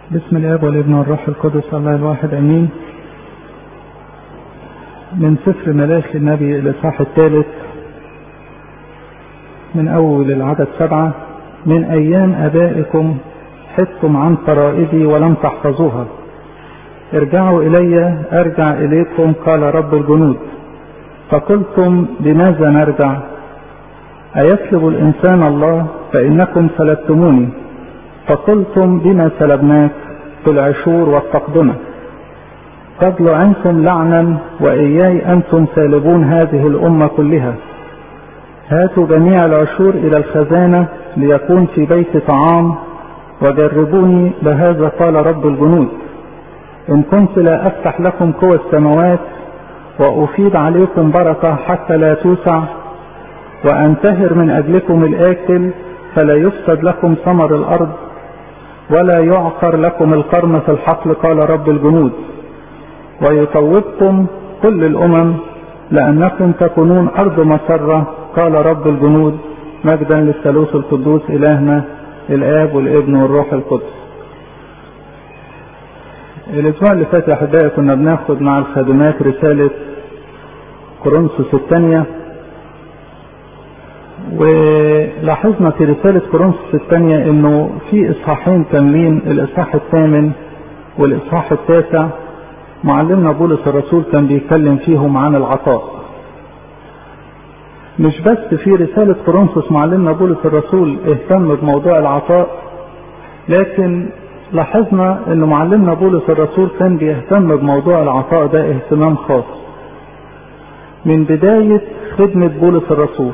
بسم الاب والابن والروح القدس الله الواحد امين من سفر ملاك النبي الاصحاح الثالث من اول العدد سبعه من ايام ابائكم حدتم عن فرائدي ولم تحفظوها ارجعوا الي ارجع اليكم قال رب الجنود فقلتم بماذا نرجع ايسلب الانسان الله فانكم سلبتموني فقلتم بما سلبناك في العشور والتقدمة قد لعنتم لعنا وإياي أنتم سالبون هذه الأمة كلها هاتوا جميع العشور إلى الخزانة ليكون في بيت طعام وجربوني بهذا قال رب الجنود إن كنت لا أفتح لكم قوى السماوات وأفيد عليكم بركة حتى لا توسع وأنتهر من أجلكم الآكل فلا يفسد لكم ثمر الأرض ولا يعقر لكم القرن في الحقل قال رب الجنود ويطوبكم كل الأمم لأنكم تكونون أرض مسرة قال رب الجنود مجدا للثالوث القدوس إلهنا الآب والابن والروح القدس الأسبوع اللي فات يا أحبائي كنا بناخد مع الخادمات رسالة كورنثوس الثانية ولاحظنا في رسالة كورنثوس الثانية انه في اصحاحين كاملين الاصحاح الثامن والاصحاح التاسع معلمنا بولس الرسول كان بيتكلم فيهم عن العطاء مش بس في رسالة كورنثوس معلمنا بولس الرسول اهتم بموضوع العطاء لكن لاحظنا ان معلمنا بولس الرسول كان بيهتم بموضوع العطاء ده اهتمام خاص من بداية خدمة بولس الرسول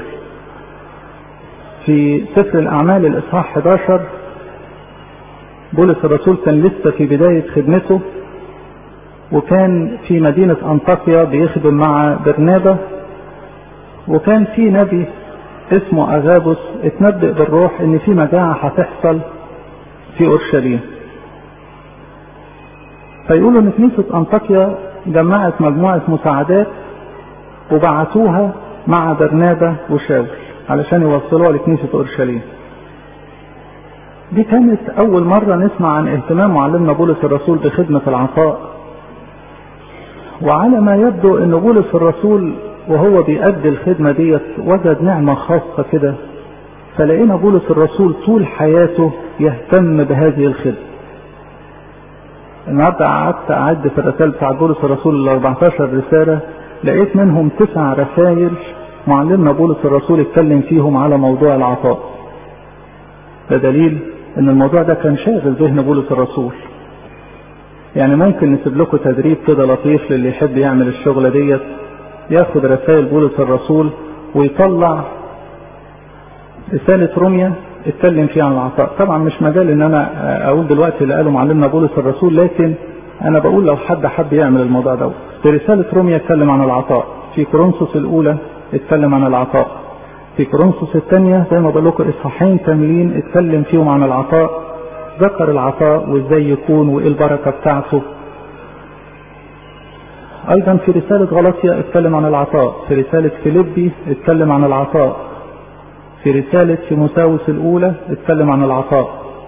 في سفر الأعمال الإصحاح 11 بولس الرسول كان لسه في بداية خدمته وكان في مدينة أنطاكيا بيخدم مع برنابا وكان في نبي اسمه أغابوس اتنبأ بالروح إن في مجاعة هتحصل في أورشليم فيقولوا إن كنيسة أنطاكيا جمعت مجموعة مساعدات وبعتوها مع برنابا وشاول علشان يوصلوها لكنيسة أورشليم دي كانت أول مرة نسمع عن اهتمام معلمنا بولس الرسول بخدمة العطاء وعلى ما يبدو أن بولس الرسول وهو بيأدي الخدمة ديت وجد نعمة خاصة كده فلقينا بولس الرسول طول حياته يهتم بهذه الخدمة النهارده قعدت أعد في الرسائل بتاع بولس الرسول ال 14 رسالة لقيت منهم تسع رسائل معلمنا بولس الرسول اتكلم فيهم على موضوع العطاء ده دليل ان الموضوع ده كان شاغل ذهن بولس الرسول يعني ممكن نسيب لكم تدريب كده لطيف للي يحب يعمل الشغله ديت ياخد رسائل بولس الرسول ويطلع رسالة روميا اتكلم فيها عن العطاء طبعا مش مجال ان انا اقول دلوقتي اللي قاله معلمنا بولس الرسول لكن انا بقول لو حد حب يعمل الموضوع ده في رسالة روميا اتكلم عن العطاء في كورنثوس الاولى اتكلم عن العطاء في كورنثوس الثانية زي ما بقول لكم اصحاحين كاملين اتكلم فيهم عن العطاء ذكر العطاء وازاي يكون وايه البركة بتاعته ايضا في رسالة غلطية اتكلم عن العطاء في رسالة فيليبي اتكلم عن العطاء في رسالة تيموساوس الاولى اتكلم عن العطاء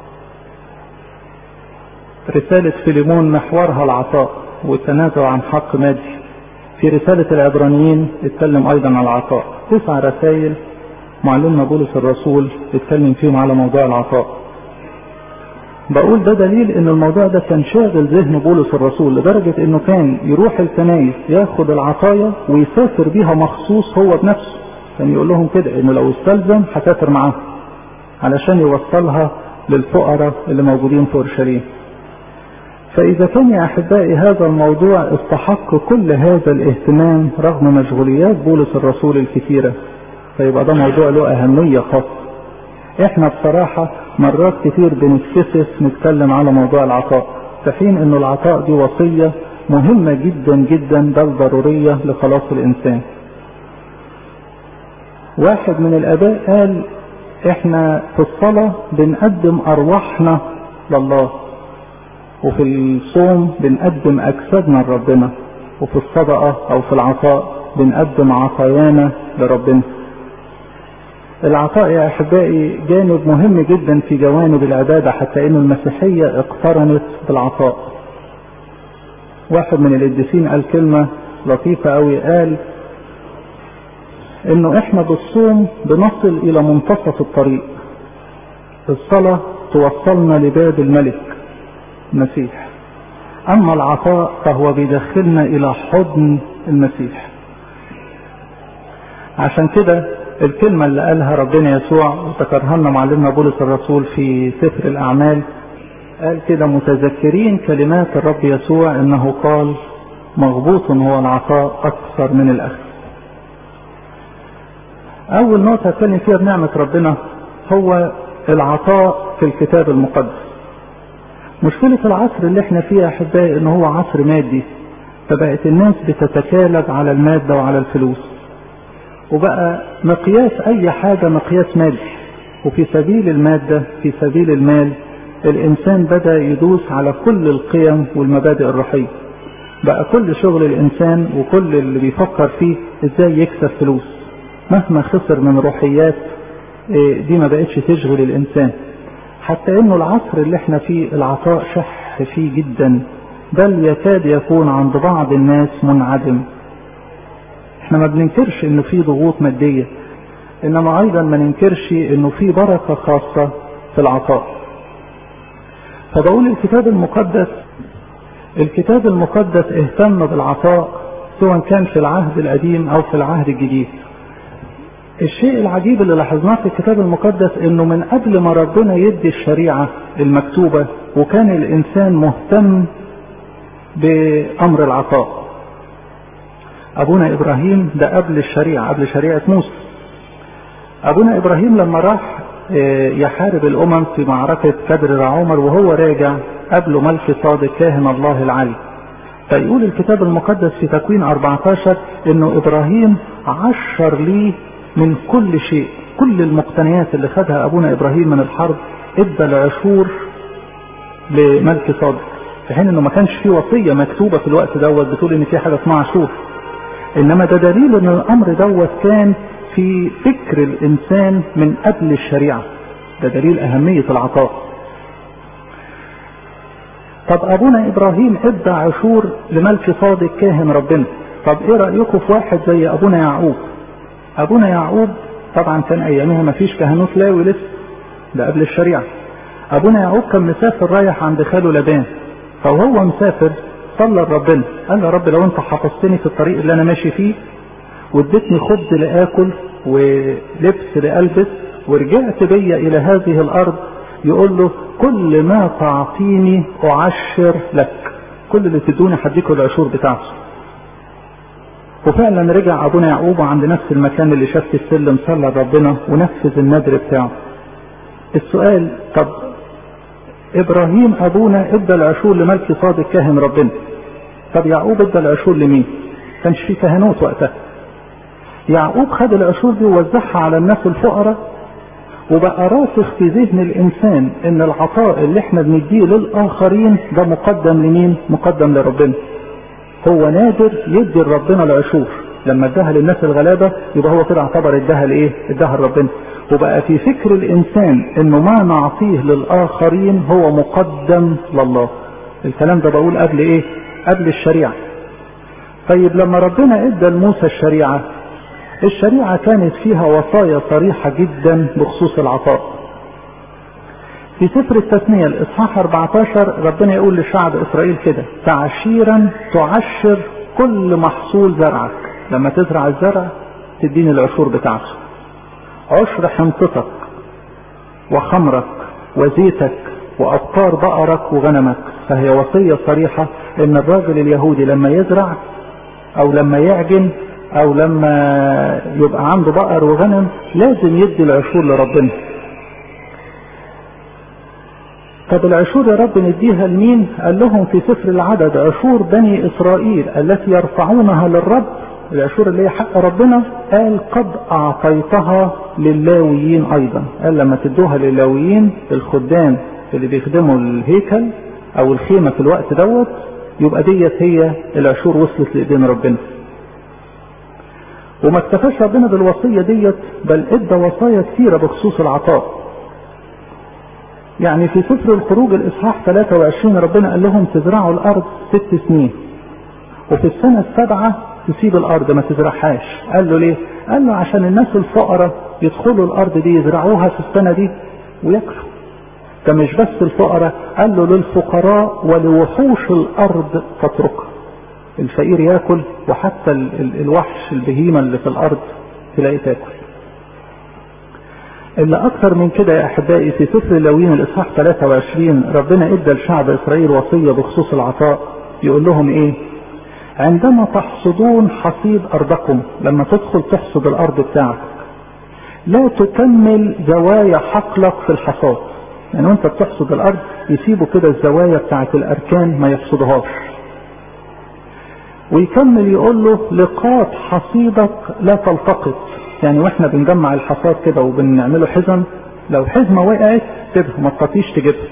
رسالة فيليمون محورها العطاء والتنازع عن حق مادي في رسالة العبرانيين اتكلم أيضا عن العطاء تسع رسائل معلمنا بولس الرسول اتكلم فيهم على موضوع العطاء بقول ده دليل ان الموضوع ده كان شاغل ذهن بولس الرسول لدرجة انه كان يروح الكنايس ياخد العطايا ويسافر بيها مخصوص هو بنفسه كان يقول لهم كده انه لو استلزم هسافر معاهم علشان يوصلها للفقراء اللي موجودين في اورشليم فإذا كان يا أحبائي هذا الموضوع استحق كل هذا الاهتمام رغم مشغوليات بولس الرسول الكثيرة فيبقى ده موضوع له أهمية خاصة احنا بصراحة مرات كتير بنتكسف نتكلم على موضوع العطاء في حين ان العطاء دي وصية مهمة جدا جدا بل ضرورية لخلاص الإنسان واحد من الآباء قال احنا في الصلاة بنقدم أرواحنا لله وفي الصوم بنقدم أجسادنا لربنا وفي الصدقة أو في العطاء بنقدم عطايانا لربنا العطاء يا احبائي جانب مهم جدا في جوانب العباده حتى انه المسيحيه اقترنت بالعطاء واحد من القديسين قال كلمه لطيفه قوي قال انه احنا بالصوم بنصل الى منتصف الطريق الصلاه توصلنا لباب الملك المسيح اما العطاء فهو بيدخلنا الى حضن المسيح عشان كده الكلمة اللي قالها ربنا يسوع وذكرها لنا معلمنا بولس الرسول في سفر الأعمال قال كده متذكرين كلمات الرب يسوع إنه قال مغبوط هو العطاء أكثر من الأخذ. أول نقطة أتكلم فيها بنعمة ربنا هو العطاء في الكتاب المقدس. مشكلة العصر اللي احنا فيه يا أحبائي إن هو عصر مادي فبقت الناس بتتكالب على المادة وعلى الفلوس. وبقى مقياس اي حاجة مقياس مادي وفي سبيل المادة في سبيل المال الانسان بدأ يدوس على كل القيم والمبادئ الروحية بقى كل شغل الانسان وكل اللي بيفكر فيه ازاي يكسب فلوس مهما خسر من روحيات دي ما بقتش تشغل الانسان حتى انه العصر اللي احنا فيه العطاء شح فيه جدا بل يكاد يكون عند بعض الناس منعدم احنا ما بننكرش انه في ضغوط ماديه انما ايضا ما ننكرش انه في بركه خاصه في العطاء فبقول الكتاب المقدس الكتاب المقدس اهتم بالعطاء سواء كان في العهد القديم او في العهد الجديد الشيء العجيب اللي لاحظناه في الكتاب المقدس انه من قبل ما ربنا يدي الشريعه المكتوبه وكان الانسان مهتم بامر العطاء ابونا ابراهيم ده قبل الشريعه قبل شريعه موسى ابونا ابراهيم لما راح يحارب الامم في معركه كدر رعومر وهو راجع قبله ملك صادق كاهن الله العلي فيقول الكتاب المقدس في تكوين 14 انه ابراهيم عشر ليه من كل شيء كل المقتنيات اللي خدها ابونا ابراهيم من الحرب ادى العشور لملك صادق في حين انه ما كانش في وصيه مكتوبه في الوقت دوت بتقول ان في حاجه اسمها عشور انما ده دليل ان الامر دوت كان في فكر الانسان من قبل الشريعه ده دليل اهميه العطاء طب ابونا ابراهيم ادى عشور لملك صادق كاهن ربنا طب ايه رايكم في واحد زي ابونا يعقوب ابونا يعقوب طبعا كان ايامها ما فيش كهنوت لاوي لسه ده قبل الشريعه ابونا يعقوب كان مسافر رايح عند خاله لبان فوهو مسافر صلى لربنا قال يا رب لو انت حفظتني في الطريق اللي انا ماشي فيه واديتني خبز لاكل ولبس لالبس ورجعت بيا الى هذه الارض يقول له كل ما تعطيني اعشر لك كل اللي تدوني هديكوا العشور بتاعته وفعلا رجع ابونا يعقوب عند نفس المكان اللي شاف فيه السلم صلى لربنا ونفذ النذر بتاعه السؤال طب ابراهيم ابونا ادى العشور لملك صادق كاهن ربنا طب يعقوب ادى العشور لمين كانش في كهنوت وقتها يعقوب خد العشور دي ووزعها على الناس الفقراء وبقى راسخ في ذهن الانسان ان العطاء اللي احنا بنديه للاخرين ده مقدم لمين مقدم لربنا هو نادر يدي لربنا العشور لما اداها للناس الغلابه يبقى هو كده اعتبر اداها لايه اداها لربنا وبقى في فكر الانسان انه ما نعطيه للاخرين هو مقدم لله الكلام ده بقول قبل ايه قبل الشريعه طيب لما ربنا ادى لموسى الشريعه الشريعه كانت فيها وصايا صريحه جدا بخصوص العطاء في سفر التثنية الإصحاح 14 ربنا يقول لشعب إسرائيل كده تعشيرا تعشر كل محصول زرعك لما تزرع الزرع تديني العشور بتاعته عشر حنطتك وخمرك وزيتك وأبقار بقرك وغنمك فهي وصية صريحة إن الراجل اليهودي لما يزرع أو لما يعجن أو لما يبقى عنده بقر وغنم لازم يدي العشور لربنا طب العشور يا رب نديها لمين؟ قال لهم في سفر العدد عشور بني اسرائيل التي يرفعونها للرب العشور اللي هي حق ربنا قال قد اعطيتها للاويين ايضا قال لما تدوها للاويين الخدام اللي بيخدموا الهيكل او الخيمه في الوقت دوت يبقى ديت هي العشور وصلت لايدين ربنا وما اكتفاش ربنا بالوصية ديت بل ادى وصايا كثيرة بخصوص العطاء يعني في سفر الخروج الاصحاح 23 ربنا قال لهم تزرعوا الارض ست سنين وفي السنة السابعة تسيب الارض ما تزرعهاش قال له ليه قال له عشان الناس الفقراء يدخلوا الارض دي يزرعوها في السنة دي وياكلوا ده مش بس الفقراء قال له للفقراء ولوحوش الارض تتركها الفقير ياكل وحتى ال ال الوحش البهيمة اللي في الارض تلاقي تاكل اللي اكثر من كده يا احبائي في سفر اللاويين الاصحاح 23 ربنا ادى لشعب اسرائيل وصيه بخصوص العطاء يقول لهم ايه عندما تحصدون حصيد ارضكم لما تدخل تحصد الارض بتاعك لا تكمل زوايا حقلك في الحصاد يعني وانت بتحصد الارض يسيبوا كده الزوايا بتاعت الاركان ما يحصدهاش ويكمل يقول له لقاط حصيدك لا تلتقط يعني واحنا بنجمع الحصاد كده وبنعمله حزم لو حزمه وقعت سيبها ما تطيش تجيبها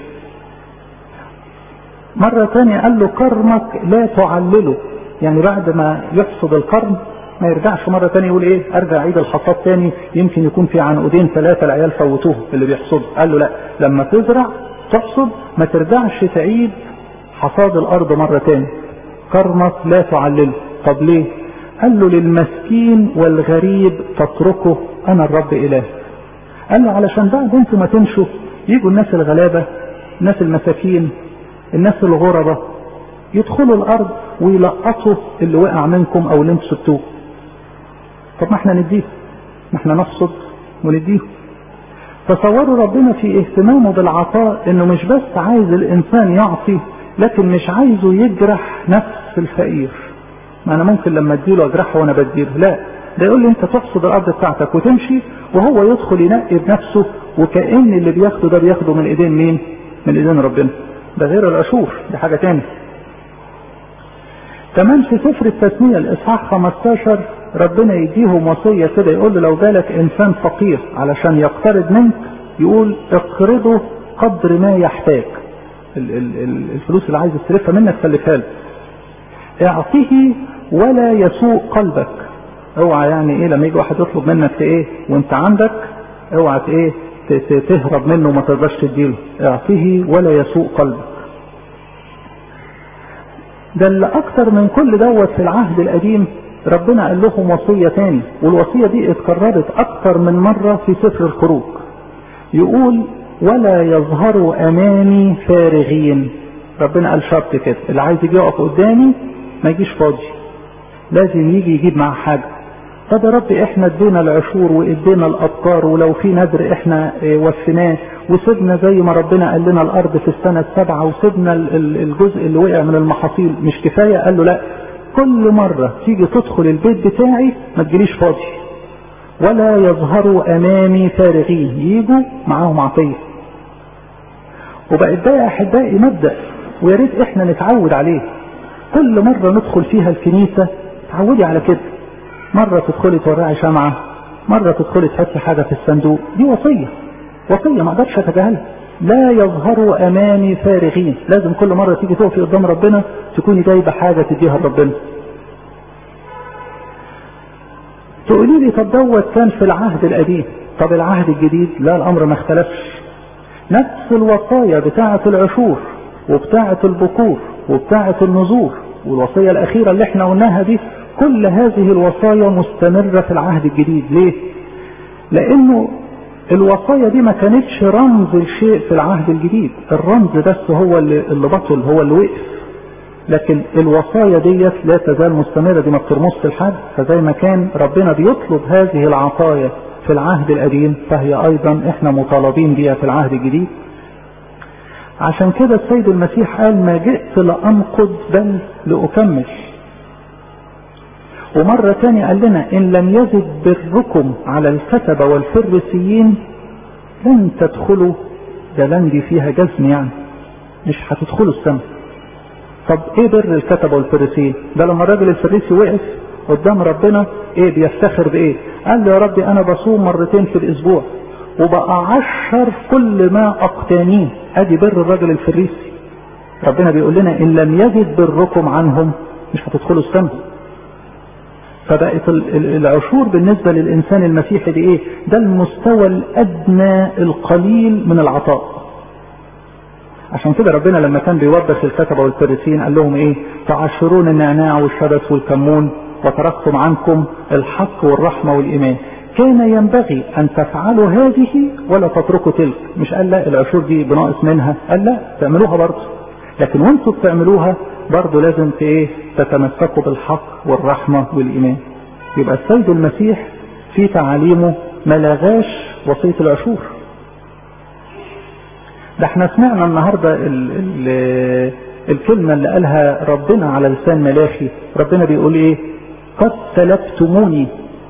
مرة تانية قال له كرمك لا تعلله يعني بعد ما يحصد القرن ما يرجعش مرة تانية يقول ايه ارجع عيد الحصاد تاني يمكن يكون في عنقودين ثلاثة العيال فوتوه اللي بيحصدوا قال له لا لما تزرع تحصد ما ترجعش تعيد حصاد الارض مرة تاني كرمك لا تعلله طب ليه قال له للمسكين والغريب تتركه انا الرب اله قال له علشان بعد انتوا ما تمشوا يجوا الناس الغلابة الناس المساكين الناس الغربة يدخلوا الارض ويلقطوا اللي وقع منكم او اللي انتوا سبتوه طب ما احنا نديه ما احنا نحصد ونديه تصوروا ربنا في اهتمامه بالعطاء انه مش بس عايز الانسان يعطي لكن مش عايزه يجرح نفس الفقير ما انا ممكن لما اديله اجرحه وانا بديله لا ده يقول لي انت تحصد الارض بتاعتك وتمشي وهو يدخل ينقي بنفسه وكأن اللي بياخده ده بياخده من ايدين مين من ايدين ربنا ده غير العشور دي حاجة تاني كمان في سفر التثنية الاصحاح 15 ربنا يديهم وصية كده يقول له لو جالك انسان فقير علشان يقترض منك يقول اقرضه قدر ما يحتاج الفلوس اللي عايز يستلفها منك سلفها له اعطيه ولا يسوء قلبك اوعى يعني ايه لما يجي واحد يطلب منك ايه وانت عندك اوعى ايه تهرب منه وما تقدرش تديله اعطيه ولا يسوء قلبك ده اللي اكتر من كل دوت في العهد القديم ربنا قال لهم وصية تاني والوصية دي اتكررت اكتر من مرة في سفر الخروج يقول ولا يظهروا امامي فارغين ربنا قال شرط كده اللي عايز يجي يقف قدامي ما يجيش فاضي لازم يجي يجيب معاه حاجه طب يا رب احنا ادينا العشور وادينا الابقار ولو في نذر احنا وفيناه وسيبنا زي ما ربنا قال لنا الارض في السنه السابعه وسيبنا الجزء اللي وقع من المحاصيل مش كفايه قال له لا كل مره تيجي تدخل البيت بتاعي ما تجيليش فاضي ولا يظهروا امامي فارغين يجوا معاهم عطيه وبقت ده يا احبائي مبدا ويا ريت احنا نتعود عليه كل مره ندخل فيها الكنيسه تعودي على كده مره تدخلي تورعي شمعه مره تدخلي تحطي حاجه في الصندوق دي وصيه وصيه ما اقدرش اتجاهلها لا يظهروا امامي فارغين لازم كل مره تيجي تقفي قدام ربنا تكوني جايبه حاجه تديها لربنا تقولي لي طب دوت كان في العهد القديم طب العهد الجديد لا الامر ما اختلفش نفس الوصايا بتاعة العشور وبتاعة البكور وبتاعة النذور والوصية الأخيرة اللي احنا قلناها دي كل هذه الوصايا مستمرة في العهد الجديد ليه؟ لأنه الوصايا دي ما كانتش رمز لشيء في العهد الجديد الرمز بس هو اللي, اللي بطل هو اللي وقف لكن الوصايا ديت لا تزال مستمرة دي ما بترمصش لحد فزي ما كان ربنا بيطلب هذه العطايا في العهد القديم فهي ايضا احنا مطالبين بها في العهد الجديد عشان كده السيد المسيح قال ما جئت لانقض بل لاكمل ومرة تانية قال لنا ان لم يزد بركم على الكتبة والفريسيين لن تدخلوا ده لن دي فيها جزم يعني مش هتدخلوا السماء طب ايه بر الكتبة والفريسيين ده لما الراجل الفريسي وقف قدام ربنا ايه بيفتخر بايه قال له يا ربي انا بصوم مرتين في الاسبوع وبأعشر كل ما اقتانيه ادي بر الراجل الفريسي ربنا بيقول لنا ان لم يجد بركم عنهم مش هتدخلوا السماء فبقت العشور بالنسبة للإنسان المسيحي دي إيه؟ ده المستوى الأدنى القليل من العطاء. عشان كده ربنا لما كان بيوبخ الكتبة والفريسين قال لهم إيه؟ تعشرون النعناع والشبث والكمون وتركتم عنكم الحق والرحمة والإيمان. كان ينبغي أن تفعلوا هذه ولا تتركوا تلك، مش قال لا العشور دي بناقص منها، قال لا تعملوها برضه. لكن وانتوا بتعملوها برضه لازم في ايه تتمسكوا بالحق والرحمة والإيمان يبقى السيد المسيح في تعاليمه ما لغاش وصية العشور ده احنا سمعنا النهاردة ال ال الكلمة اللي قالها ربنا على لسان ملاخي ربنا بيقول ايه قد سلبتموني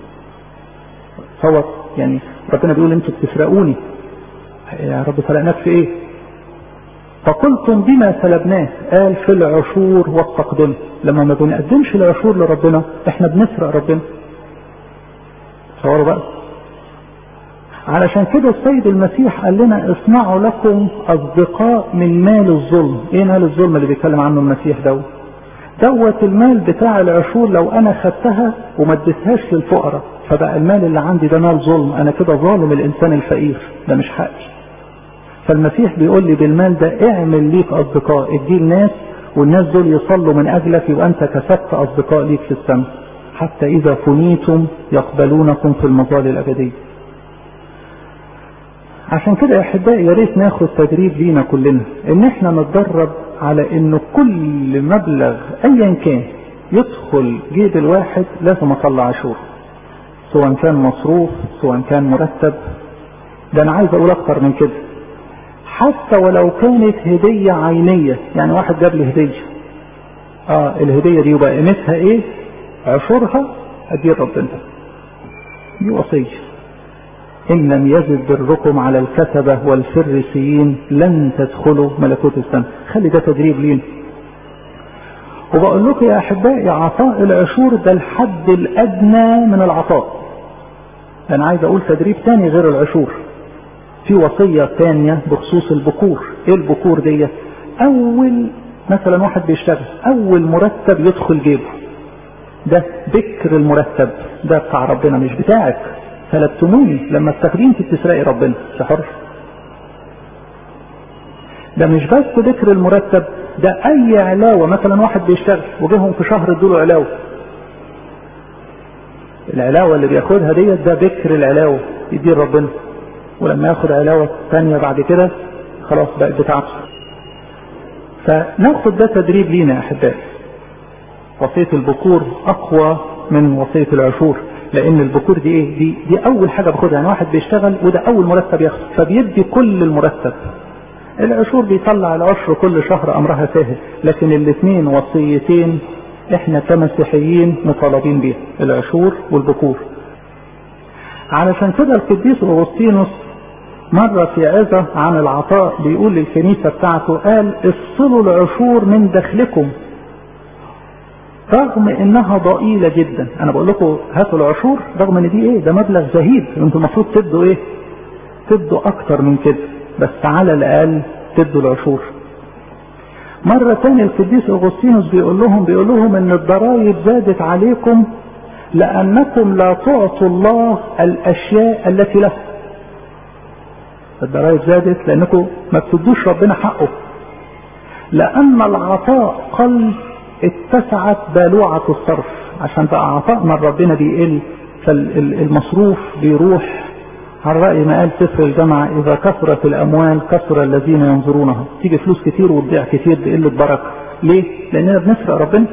صور يعني ربنا بيقول انتوا بتسرقوني يا رب سرقناك في ايه فقلتم بما سلبناه قال في العشور والتقدمة لما ما بنقدمش العشور لربنا احنا بنسرق ربنا تصوروا بقى علشان كده السيد المسيح قال لنا اصنعوا لكم اصدقاء من مال الظلم ايه مال الظلم اللي بيتكلم عنه المسيح دوت دوت المال بتاع العشور لو انا خدتها وما اديتهاش للفقراء فبقى المال اللي عندي ده مال ظلم انا كده ظالم الانسان الفقير ده مش حقي فالمسيح بيقول لي بالمال ده اعمل ليك اصدقاء اديه الناس والناس دول يصلوا من اجلك يبقى انت كسبت اصدقاء ليك في السماء حتى اذا فنيتم يقبلونكم في المظال الابديه عشان كده يا احبائي يا ريت ناخد تدريب لينا كلنا ان احنا نتدرب على ان كل مبلغ ايا كان يدخل جيب الواحد لازم اطلع عشور سواء كان مصروف سواء كان مرتب ده انا عايز اقول اكتر من كده حتى ولو كانت هدية عينية يعني واحد جاب لي هدية اه الهدية دي يبقى قيمتها ايه عشورها ادي ربنا دي وصية ان لم يزد بركم على الكتبة والفريسيين لن تدخلوا ملكوت السماء خلي ده تدريب لينا وبقول لكم يا احبائي عطاء العشور ده الحد الادنى من العطاء انا عايز اقول تدريب تاني غير العشور في وصية ثانية بخصوص البكور ايه البكور دي اول مثلا واحد بيشتغل اول مرتب يدخل جيبه ده بكر المرتب ده بتاع ربنا مش بتاعك سلبتموني لما استخدمي انت بتسرقي ربنا حر ده مش بس بكر المرتب ده اي علاوة مثلا واحد بيشتغل وجيهم في شهر ادوله علاوة العلاوة اللي بياخدها ديت ده بكر العلاوة يديه ربنا ولما ياخد علاوة تانية بعد كده خلاص بقت بتاعته فناخد ده تدريب لينا يا احبائي وصية البكور اقوى من وصية العشور لان البكور دي ايه دي, دي اول حاجة باخدها يعني واحد بيشتغل وده اول مرتب ياخد فبيدي كل المرتب العشور بيطلع العشر كل شهر امرها سهل لكن الاثنين وصيتين احنا كمسيحيين مطالبين بيها العشور والبكور علشان كده القديس اغسطينوس مرة في عظة عن العطاء بيقول للكنيسة بتاعته قال افصلوا العشور من دخلكم رغم انها ضئيلة جدا انا بقول لكم هاتوا العشور رغم ان دي ايه ده مبلغ زهيد انتوا المفروض تدوا ايه تدوا اكتر من كده بس على الاقل تدوا العشور مرة تانية القديس اغسطينوس بيقول لهم بيقول لهم ان الضرائب زادت عليكم لانكم لا تعطوا الله الاشياء التي له الضرائب زادت لانكم ما بتدوش ربنا حقه لان العطاء قل اتسعت بالوعة الصرف عشان بقى عطاءنا ربنا بيقل فالمصروف بيروح على رأي ما قال سفر الجامعة إذا كثرت الأموال كثر الذين ينظرونها تيجي فلوس كتير وتضيع كتير بقلة بركة ليه؟ لأننا بنسرق ربنا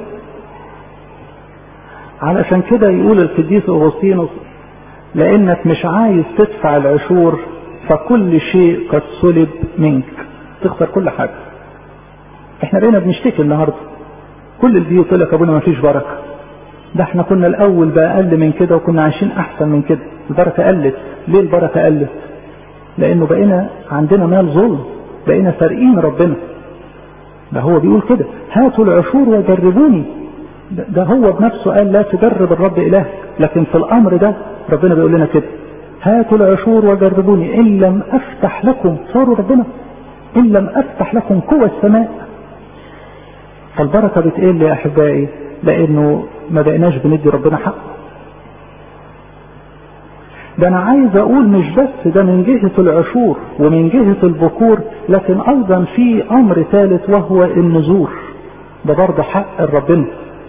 علشان كده يقول القديس أغسطينوس لأنك مش عايز تدفع العشور فكل شيء قد سلب منك تخسر كل حاجة احنا بقينا بنشتكي النهاردة كل البيوت يقول لك ابونا ما فيش بركة ده احنا كنا الاول بأقل من كده وكنا عايشين احسن من كده البركة قلت ليه البركة قلت لانه بقينا عندنا مال ظلم بقينا سارقين ربنا ده هو بيقول كده هاتوا العشور وجربوني ده, ده هو بنفسه قال لا تجرب الرب إلهك لكن في الأمر ده ربنا بيقول لنا كده هاتوا العشور وجربوني إن لم أفتح لكم صاروا ربنا إن لم أفتح لكم قوى السماء فالبركة بتقل يا أحبائي لأنه ما بقيناش بندي ربنا حقه ده انا عايز اقول مش بس ده من جهة العشور ومن جهة البكور لكن ايضا في امر ثالث وهو النذور ده برضه حق ربنا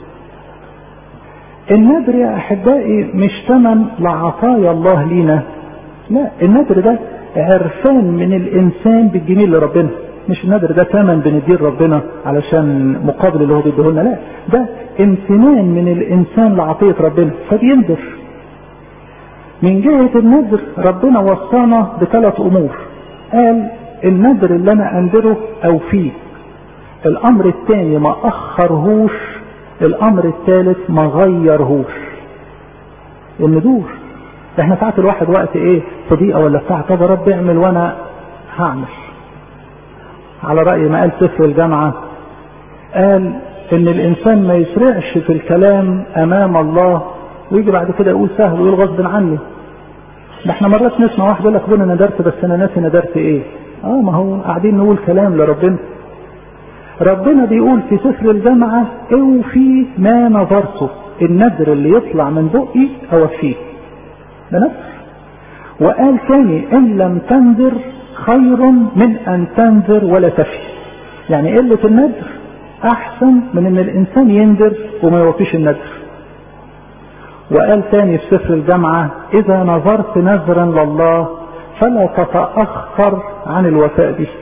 النذر يا احبائي مش ثمن لعطايا الله لينا لا النذر ده عرفان من الانسان بالجميل لربنا مش النذر ده ثمن بنديه ربنا علشان مقابل اللي هو بيديه لنا لا ده امتنان من الانسان لعطيه ربنا فبينذر من جهة النذر ربنا وصانا بثلاث امور قال النذر اللي انا انذره او فيه الامر الثاني ما اخرهوش الامر الثالث ما غيرهوش الندور احنا ساعات الواحد وقت ايه في دقيقه ولا ساعه طب يا رب اعمل وانا هعمل على راي ما قال سفر الجامعه قال ان الانسان ما يسرعش في الكلام امام الله ويجي بعد كده يقول سهل ويقول غصب عني ده احنا مرات نسمع واحد يقول لك ابونا ندرت بس انا ناسي ندرت ايه اه ما هو قاعدين نقول كلام لربنا ربنا بيقول في سفر الجامعة اوفي ما نظرته النذر اللي يطلع من بقي اوفيه ده نذر وقال تاني ان لم تنذر خير من ان تنذر ولا تفي يعني قلة النذر احسن من ان الانسان ينذر وما يوفيش النذر وقال تاني في سفر الجامعة اذا نظرت نذرا لله فلا تتأخر عن الوفاء به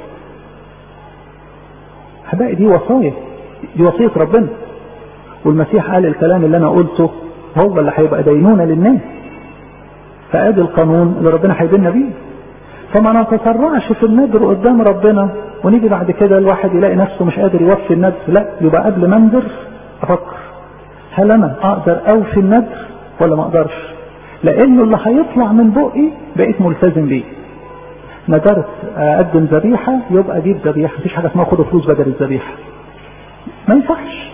احبائي دي وصايا دي وصية ربنا والمسيح قال الكلام اللي انا قلته هو اللي هيبقى دينونة للناس فادي القانون اللي ربنا هيدينا بيه فما نتسرعش في النذر قدام ربنا ونيجي بعد كده الواحد يلاقي نفسه مش قادر يوفي النذر لا يبقى قبل ما انذر افكر هل انا اقدر اوفي النذر ولا ما اقدرش لانه اللي هيطلع من بقي بقيت ملتزم بيه ندرت اقدم ذبيحه يبقى اجيب ذبيحه مفيش حاجه اسمها خد فلوس بدل الذبيحه ما ينفعش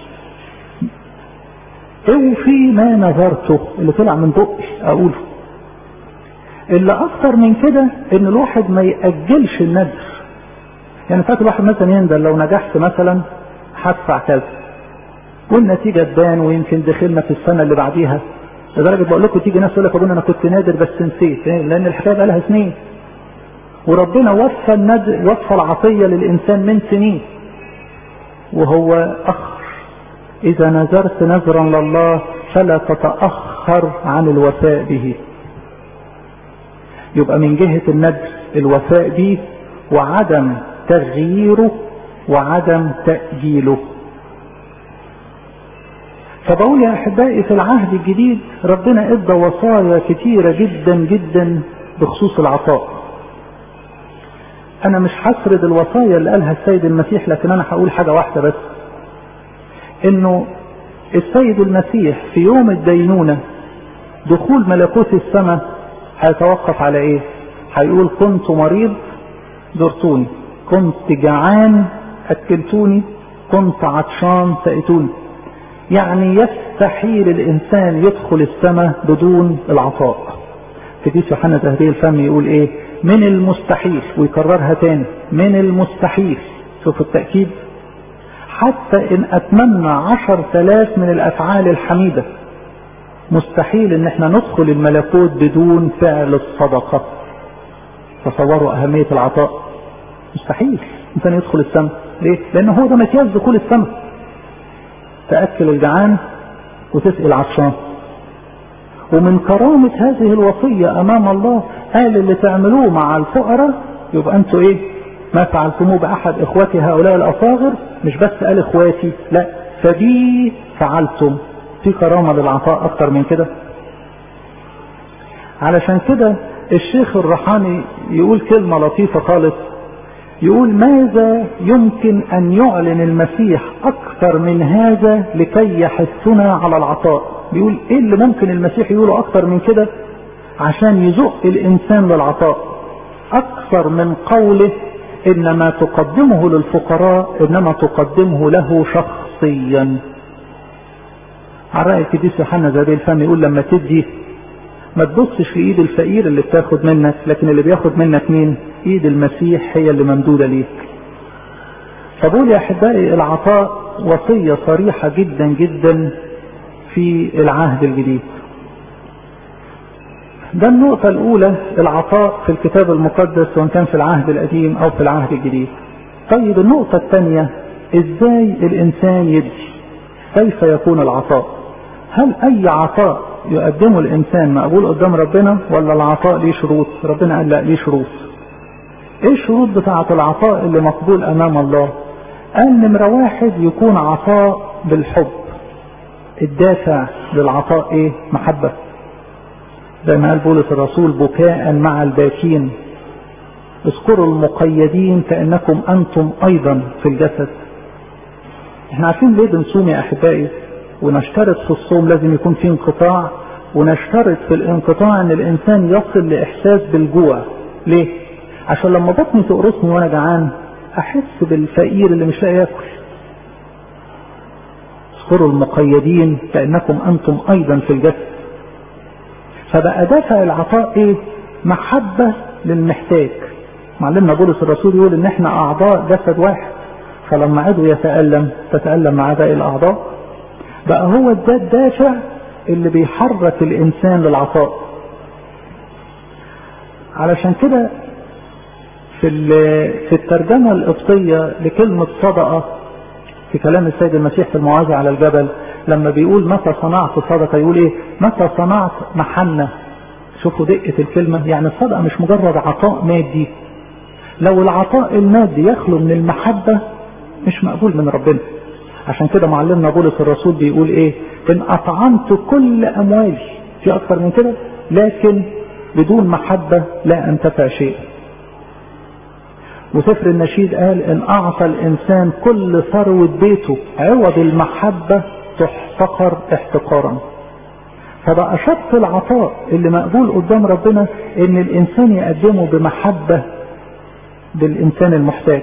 اوفي ما نذرته اللي طلع من بقي اقوله اللي اكتر من كده ان الواحد ما ياجلش النذر يعني فاكر الواحد مثلا يندر لو نجحت مثلا هدفع كذا والنتيجه تبان ويمكن دخلنا في السنه اللي بعديها لدرجه بقول لكم تيجي ناس يقول لك ابونا انا كنت نادر بس نسيت لان الحكايه بقى لها سنين وربنا وفى الند وفى العطيه للانسان من سنين وهو اخر اذا نذرت نذرا لله فلا تتاخر عن الوفاء به يبقى من جهه النذر الوفاء به وعدم تغييره وعدم تاجيله فبقول يا احبائي في العهد الجديد ربنا ادى وصايا كتيره جدا جدا بخصوص العطاء انا مش هسرد الوصايا اللي قالها السيد المسيح لكن انا هقول حاجه واحده بس انه السيد المسيح في يوم الدينونه دخول ملكوت السماء هيتوقف على ايه هيقول كنت مريض زرتوني كنت جعان اكلتوني كنت عطشان سقيتوني يعني يستحيل الانسان يدخل السماء بدون العطاء قديس يوحنا تهديه الفم يقول ايه من المستحيل ويكررها تاني من المستحيل شوف التأكيد حتى ان اتمنى عشر تلاف من الافعال الحميدة مستحيل ان احنا ندخل الملكوت بدون فعل الصدقة تصوروا اهمية العطاء مستحيل انسان يدخل السماء ليه لان هو ده مكياج دخول السماء تأكل الجعان وتسقي العطشان ومن كرامة هذه الوصية أمام الله قال اللي تعملوه مع الفقراء يبقى أنتوا إيه؟ ما فعلتموه بأحد إخوتي هؤلاء الأصاغر مش بس قال إخواتي لا فبي فعلتم في كرامة للعطاء أكتر من كده علشان كده الشيخ الرحاني يقول كلمة لطيفة خالص يقول ماذا يمكن أن يعلن المسيح أكثر من هذا لكي يحثنا على العطاء بيقول إيه اللي ممكن المسيح يقوله أكثر من كده عشان يزق الإنسان للعطاء أكثر من قوله إن ما تقدمه للفقراء إنما تقدمه له شخصيا على رأي القديس يوحنا زي الفم يقول لما تدي ما تبصش في ايد الفقير اللي بتاخد منك لكن اللي بياخد منك مين ايد المسيح هي اللي ممدودة ليك فبقول يا احبائي العطاء وصية صريحة جدا جدا في العهد الجديد ده النقطة الأولى العطاء في الكتاب المقدس سواء كان في العهد القديم أو في العهد الجديد. طيب النقطة الثانية إزاي الإنسان يدي؟ كيف يكون العطاء؟ هل أي عطاء يقدمه الإنسان مقبول قدام ربنا ولا العطاء ليه شروط؟ ربنا قال لا ليه شروط. إيه الشروط بتاعة العطاء اللي مقبول أمام الله؟ قال نمرة واحد يكون عطاء بالحب. الدافع للعطاء إيه؟ محبة. زي ما قال بولس الرسول بكاء مع الباكين اذكروا المقيدين كأنكم أنتم أيضا في الجسد احنا عارفين ليه بنصوم يا أحبائي ونشترط في الصوم لازم يكون في انقطاع ونشترط في الانقطاع ان الانسان يصل لاحساس بالجوع ليه عشان لما بطني تقرصني وانا جعان احس بالفقير اللي مش لاقي ياكل اذكروا المقيدين كانكم انتم ايضا في الجسد فبقى دافع العطاء ايه محبة للمحتاج معلمنا بولس الرسول يقول ان احنا اعضاء جسد واحد فلما عضو يتألم تتألم مع باقي الاعضاء بقى هو ده الدافع اللي بيحرك الانسان للعطاء علشان كده في في الترجمة القبطية لكلمة صدقة في كلام السيد المسيح في الموعظة على الجبل لما بيقول متى صنعت صدقة يقول ايه متى صنعت محنة شوفوا دقة الكلمة يعني الصدقة مش مجرد عطاء مادي لو العطاء المادي يخلو من المحبة مش مقبول من ربنا عشان كده معلمنا بولس الرسول بيقول ايه ان اطعمت كل اموالي في اكتر من كده لكن بدون محبة لا انتفع شيء وسفر النشيد قال ان اعطى الانسان كل ثروة بيته عوض المحبة تحتقر احتقارا فبقى شرط العطاء اللي مقبول قدام ربنا ان الانسان يقدمه بمحبة بالانسان المحتاج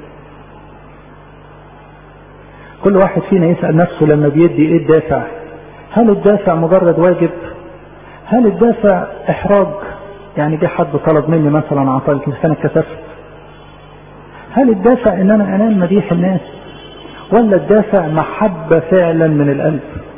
كل واحد فينا يسأل نفسه لما بيدي ايه الدافع هل الدافع مجرد واجب هل الدافع احراج يعني جه حد طلب مني مثلا عطاء فانا اتكسفت هل الدافع ان انا انام مديح الناس ولا الدافع محبة فعلا من القلب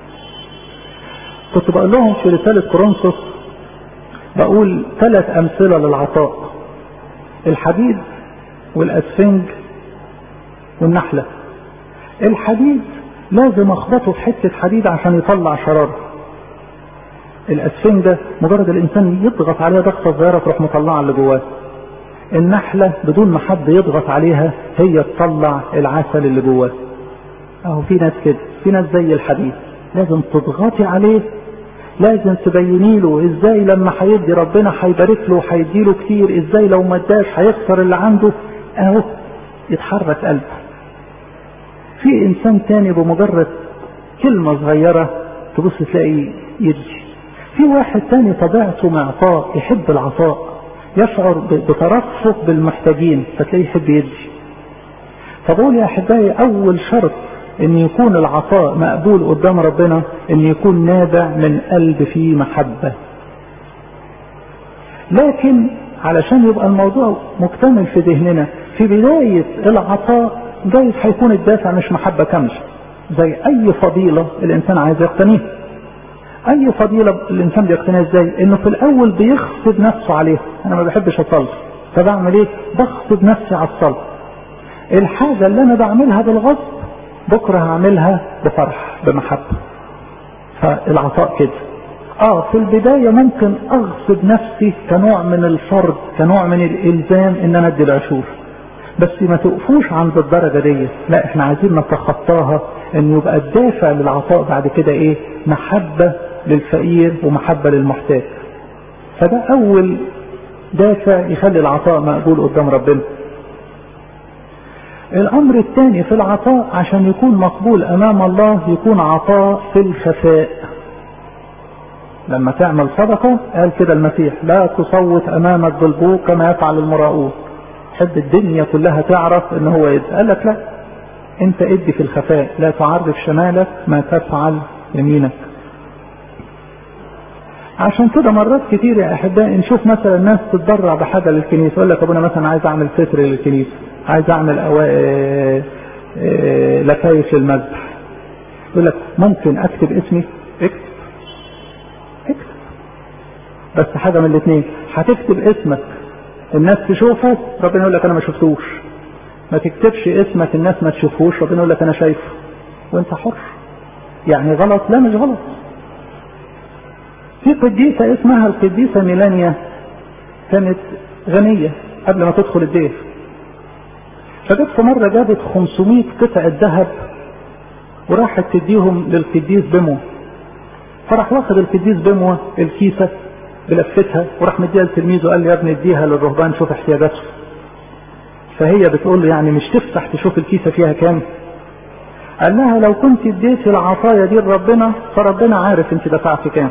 كنت بقول لهم في رسالة كورنثوس بقول ثلاث امثلة للعطاء الحديد والاسفنج والنحلة الحديد لازم اخبطه في حتة حديد عشان يطلع شرارة الاسفنج ده مجرد الانسان يضغط عليها ضغطة صغيرة تروح مطلعة اللي جواه النحلة بدون ما حد يضغط عليها هي تطلع العسل اللي جواه اهو في ناس كده في ناس زي الحديد لازم تضغطي عليه لازم تبيني له ازاي لما هيدي ربنا هيبارك له وهيدي له كتير ازاي لو ما اداش هيخسر اللي عنده اهو يتحرك قلبه في انسان تاني بمجرد كلمة صغيرة تبص تلاقي يدي في واحد تاني طبيعته معطاء يحب العطاء يشعر بترفق بالمحتاجين فتلاقيه يحب يدي فبقول يا احبائي اول شرط ان يكون العطاء مقبول قدام ربنا ان يكون نابع من قلب فيه محبة لكن علشان يبقى الموضوع مكتمل في ذهننا في بداية العطاء جايز هيكون الدافع مش محبة كاملة زي اي فضيلة الانسان عايز يقتنيها اي فضيلة الانسان بيقتنيها ازاي انه في الاول بيغصب نفسه عليها انا ما بحبش اصلي فبعمل ايه بغصب نفسي على الصلاة الحاجة اللي انا بعملها بالغصب بكرة هعملها بفرح بمحبة فالعطاء كده اه في البداية ممكن اغصب نفسي كنوع من الفرض كنوع من الالزام ان انا ادي العشور بس ما تقفوش عند الدرجة دي لا احنا عايزين نتخطاها ان يبقى الدافع للعطاء بعد كده ايه محبة للفقير ومحبة للمحتاج فده اول دافع يخلي العطاء مقبول قدام ربنا الامر الثاني في العطاء عشان يكون مقبول امام الله يكون عطاء في الخفاء لما تعمل صدقة قال كده المسيح لا تصوت امامك بالبوق كما يفعل المراؤون حب الدنيا كلها تعرف ان هو يدي قال لك لا انت ادي في الخفاء لا تعرف شمالك ما تفعل يمينك عشان كده مرات كتير يا احبائي نشوف مثلا ناس تتبرع بحاجه للكنيسه يقول لك ابونا مثلا عايز اعمل ستر للكنيسه عايز اعمل أوا... لفايف للمذبح يقول لك ممكن اكتب اسمي اكتب اكتب بس حاجة من الاثنين هتكتب اسمك الناس تشوفه ربنا يقول لك انا ما شفتوش ما تكتبش اسمك الناس ما تشوفوش ربنا يقول لك انا شايفه وانت حر يعني غلط لا مش غلط في قديسة اسمها القديسة ميلانيا كانت غنية قبل ما تدخل الدير فجت في مرة جابت 500 قطعة ذهب وراحت تديهم للقديس بموة فراح واخد القديس بموة الكيسة بلفتها وراح مديها لتلميذه قال لي يا ابني اديها للرهبان شوف احتياجاتهم فهي بتقول له يعني مش تفتح تشوف الكيسة فيها كام قال لها لو كنت اديتي العطايا دي لربنا فربنا عارف انت دفعتي كام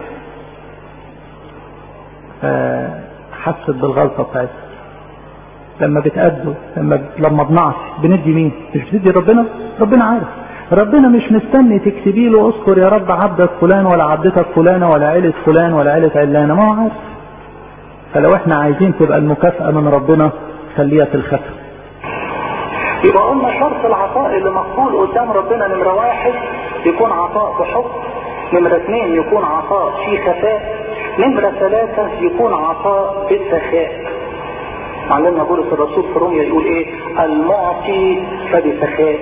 حست بالغلطة بتاعتها لما بتأدوا لما لما بنعصي بندي مين؟ مش بتدي ربنا؟ ربنا عارف ربنا مش مستني تكتبي له اذكر يا رب عبدك فلان ولا عبدتك فلانة ولا عيلة فلان ولا عيلة علانة ما هو عارف فلو احنا عايزين تبقى المكافأة من ربنا خليها في الختم يبقى قلنا شرط العطاء اللي مقبول قدام ربنا نمرة واحد يكون عطاء بحب نمرة اثنين يكون عطاء في خفاء نمرة ثلاثة يكون عطاء بالسخاء معلمنا بولس الرسول في روميا يقول ايه المعطي فبسخاء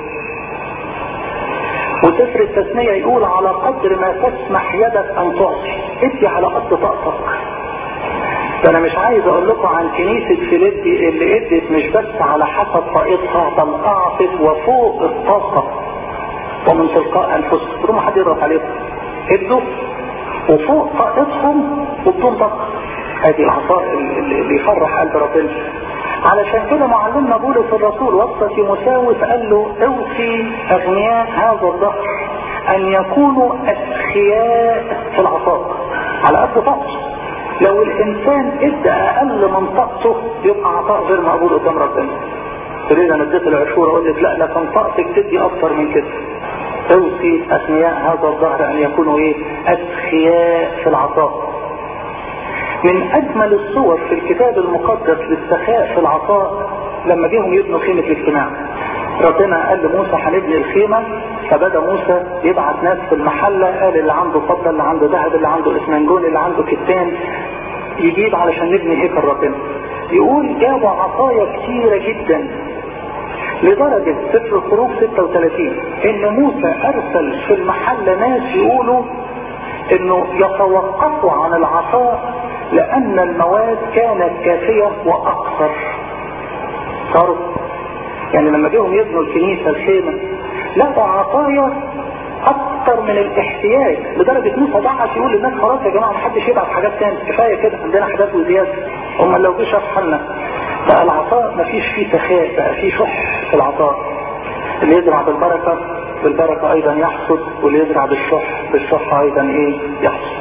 وسفر التثنية يقول على قدر ما تسمح يدك ان تعطي ادي على قد طاقتك فانا مش عايز اقول لكم عن كنيسة فيليبي اللي ادت مش بس على حسب طاقتها بل اعطت وفوق الطاقة ومن تلقاء انفسهم بدون ما حد يضغط عليهم ادوا وفوق طاقتهم وبدون طاقة هذه العطاء اللي يفرح قلب ربنا علشان كده معلمنا بولس الرسول وصى تيموساوس قال له اوصي اغنياء هذا الظهر ان يكونوا اذكياء في العطاء على قد طاقته لو الانسان ادى اقل من طاقته يبقى عطاء غير مقبول قدام ربنا تريد انا اديت العشوره اقول لك لا لكن طاقتك تدي اكتر من كده اوصي اثنياء هذا الظهر ان يكونوا ايه اذكياء في العطاء من اجمل الصور في الكتاب المقدس للسخاء في العطاء لما جيهم يبنوا خيمة الاجتماع ربنا قال لموسى هنبني الخيمة فبدأ موسى يبعت ناس في المحلة قال اللي عنده فضة اللي عنده ذهب اللي عنده اسمنجون اللي عنده كتان يجيب علشان نبني هيكل ربنا يقول جابوا عطايا كتيرة جدا لدرجة سفر الخروج 36 ان موسى ارسل في المحلة ناس يقولوا انه يتوقفوا عن العطاء لان المواد كانت كافية واكثر صاروا يعني لما جيهم يبنوا الكنيسة الخيمة لقوا عطايا اكتر من الاحتياج لدرجة موسى بعت يقول للناس خلاص يا جماعة محدش يبعت حاجات تاني كفاية كده عندنا حاجات وزيادة هم لو جه شاف حالنا بقى العطاء مفيش فيه سخاء بقى فيه شح في العطاء اللي يزرع بالبركة بالبركة ايضا يحصد واللي يزرع بالشح بالشح ايضا ايه يحصد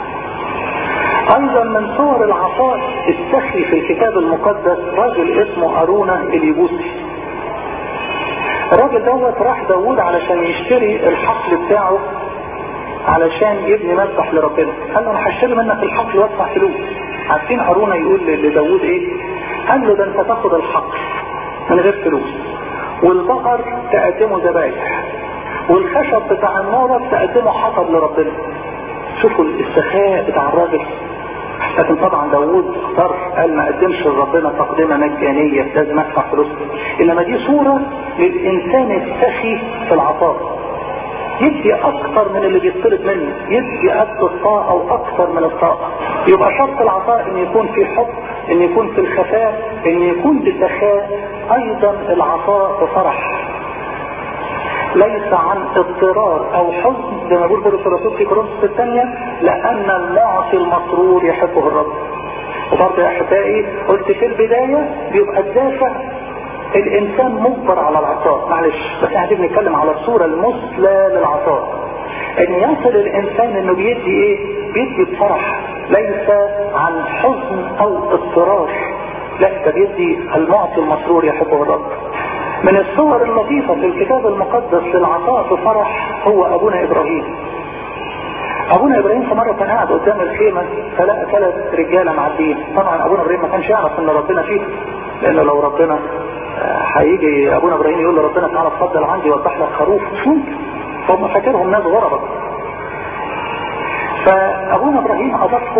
ايضا من صور العطاء السخي في الكتاب المقدس راجل اسمه ارونا اليبوسي الراجل دوت راح داوود علشان يشتري الحقل بتاعه علشان يبني مسبح لربنا قال له انا هشتري منك الحقل وادفع فلوس عارفين هارونا يقول لداوود ايه قال له ده انت تاخد الحقل من غير فلوس والبقر تقدمه ذبايح والخشب بتاع النار تقدمه حطب لربنا شوفوا السخاء بتاع الراجل لكن طبعا داوود اختار قال ما قدمش لربنا تقدمه مجانيه لازم ادفع فلوس انما دي صوره للانسان السخي في العطاء يدي اكتر من اللي بيطلب منه يدي قد الطاقه او اكتر من الطاقه يبقى شرط العطاء ان يكون في حب ان يكون في الخفاء ان يكون بسخاء ايضا العطاء بفرح ليس عن اضطرار او حزن زي ما يقول بولس الرسول في كورنثوس الثانيه لان المعطي المسرور يحبه الرب وبرضه يا احبائي قلت في البدايه بيبقى الدافع الانسان مجبر على العطاء معلش بس احنا بنتكلم على الصوره المثلى للعطاء ان يصل الانسان انه بيدي ايه بيدي بفرح ليس عن حزن او اضطرار لا ده بيدي المعطي المسرور يحبه الرب من الصور اللطيفة في الكتاب المقدس للعطاء بفرح هو ابونا ابراهيم ابونا ابراهيم في مرة كان قاعد قدام الخيمة فلقى ثلاث رجالة معديين طبعا ابونا ابراهيم ما كانش يعرف ان ربنا فيه لانه لو ربنا هيجي ابونا ابراهيم يقول لربنا تعالى اتفضل عندي واذبح لك خروف مش ممكن فهم فاكرهم ناس غربة فابونا ابراهيم اضافهم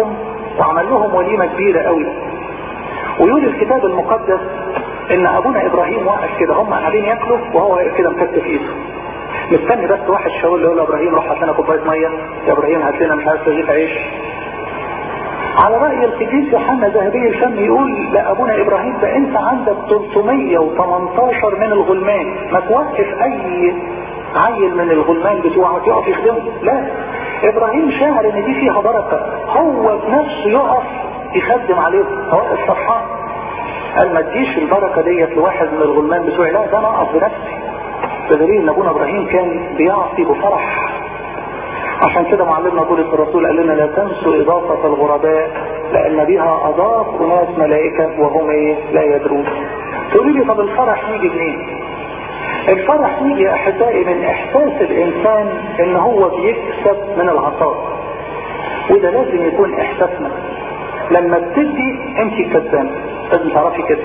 وعمل لهم وليمة كبيرة قوي ويقول الكتاب المقدس ان ابونا ابراهيم واقف كده هم قاعدين ياكلوا وهو واقف كده مكتف ايده مستني بس واحد شاور له يقول له ابراهيم روح هات لنا كوبايه ميه يا ابراهيم هات لنا مش عارف رغيف عيش على رأي القديس يوحنا ذهبي الفم يقول لأبونا إبراهيم ده أنت عندك 318 من الغلمان ما توقف أي عيل من الغلمان بتوعك يقف يخدمه لا إبراهيم شاعر إن دي فيها بركة هو بنفسه يقف يخدم عليهم هو فرحان قال ما تجيش البركة ديت لواحد من الغلمان بتوعي لا ده أنا أقف بنفسي بدليل إن أبونا إبراهيم كان بيعطي بفرح عشان كده معلمنا بولس الرسول قال لنا لا تنسوا إضافة الغرباء لأن بها أضاف أناس ملائكة وهم إيه لا يدرون تقولي لي طب الفرح يجي منين؟ الفرح يجي يا أحبائي من إحساس الإنسان إن هو بيكسب من العطاء وده لازم يكون إحساسنا لما بتدي أنت كسبان لازم تعرفي كده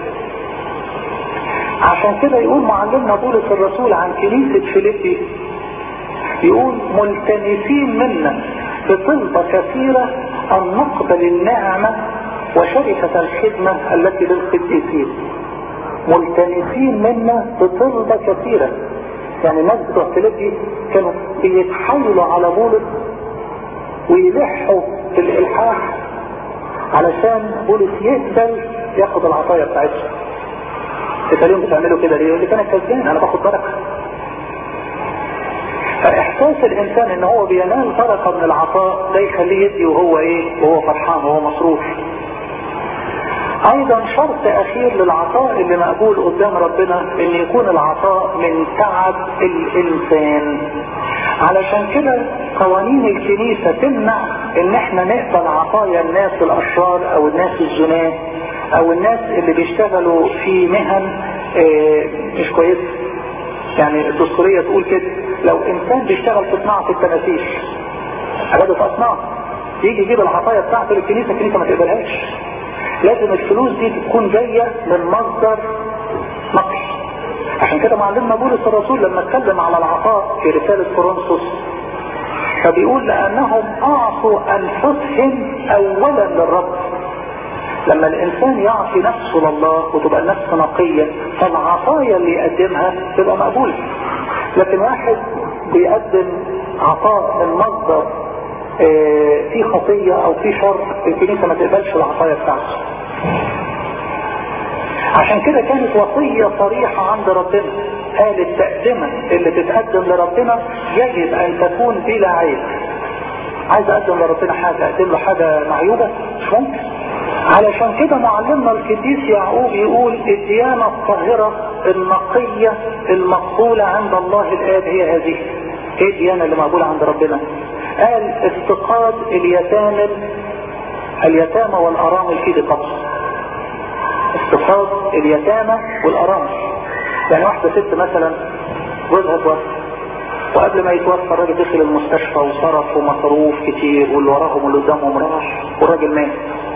عشان كده يقول معلمنا بولس الرسول عن كنيسة فيليبي يقول ملتمسين منا بطلبة كثيرة أن نقبل النعمة وشركة الخدمة التي للقديسين ملتمسين منا بطلبة كثيرة يعني الناس بتوع فيليبي كانوا بيتحايلوا على بولس ويلحوا في الإلحاح علشان بولس يقبل ياخد العطايا بتاعتهم تخليهم بتعملوا كده ليه؟ يقول لك انا كسبان انا باخد بركه فاحساس الانسان ان هو بينال بركه من العطاء ده يخليه يدي وهو ايه وهو فرحان وهو مسرور ايضا شرط اخير للعطاء اللي مقبول قدام ربنا ان يكون العطاء من تعب الانسان علشان كده قوانين الكنيسة تمنع ان احنا نقبل عطايا الناس الاشرار او الناس الزناه او الناس اللي بيشتغلوا في مهن اه مش كويسه يعني الدستورية تقول كده لو انسان بيشتغل في صناعة التماثيل عبادة اصناف يجي يجيب العطايا بتاعته للكنيسة الكنيسة ما تقبلهاش لازم الفلوس دي تكون جاية من مصدر نقي عشان كده معلمنا بولس الرسول لما اتكلم على العطاء في رسالة كورنثوس فبيقول لانهم اعطوا انفسهم اولا للرب لما الانسان يعطي نفسه لله وتبقى النفس نقية فالعطايا اللي يقدمها تبقى مقبولة لكن واحد بيقدم عطاء من مصدر اه في خطية او في شر الكنيسة ما تقبلش العطايا بتاعته عشان كده كانت وصية صريحة عند ربنا قال التقدمة اللي تتقدم لربنا يجب ان تكون بلا عيب عايز اقدم لربنا حاجة اقدم له حاجة معيوبة مش ممكن علشان كده معلمنا القديس يعقوب يقول الديانة الطاهرة النقية المقبولة عند الله الآب هي هذه ايه الديانة اللي مقبولة عند ربنا قال افتقاد اليتامى اليتامى والارامل في دقته افتقاد اليتامى والارامل يعني واحدة ست مثلا جوزها توفى وقبل ما يتوفى الراجل دخل المستشفى وصرف ومصروف كتير واللي وراهم واللي قدامهم راح والراجل مات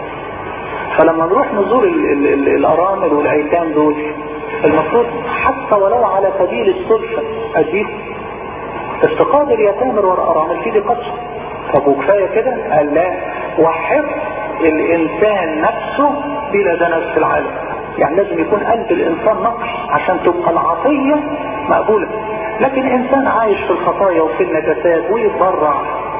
فلما نروح نزور ال ال ال الارامل والايتام دول المفروض حتى ولو على سبيل السلفة اديه افتقاد اليتامى والارامل في دقته طب وكفايه كده قال لا وحفظ الانسان نفسه بلا دنس في العالم يعني لازم يكون قلب الانسان نقي عشان تبقى العطية مقبولة لكن انسان عايش في الخطايا وفي النجاسات ويتبرع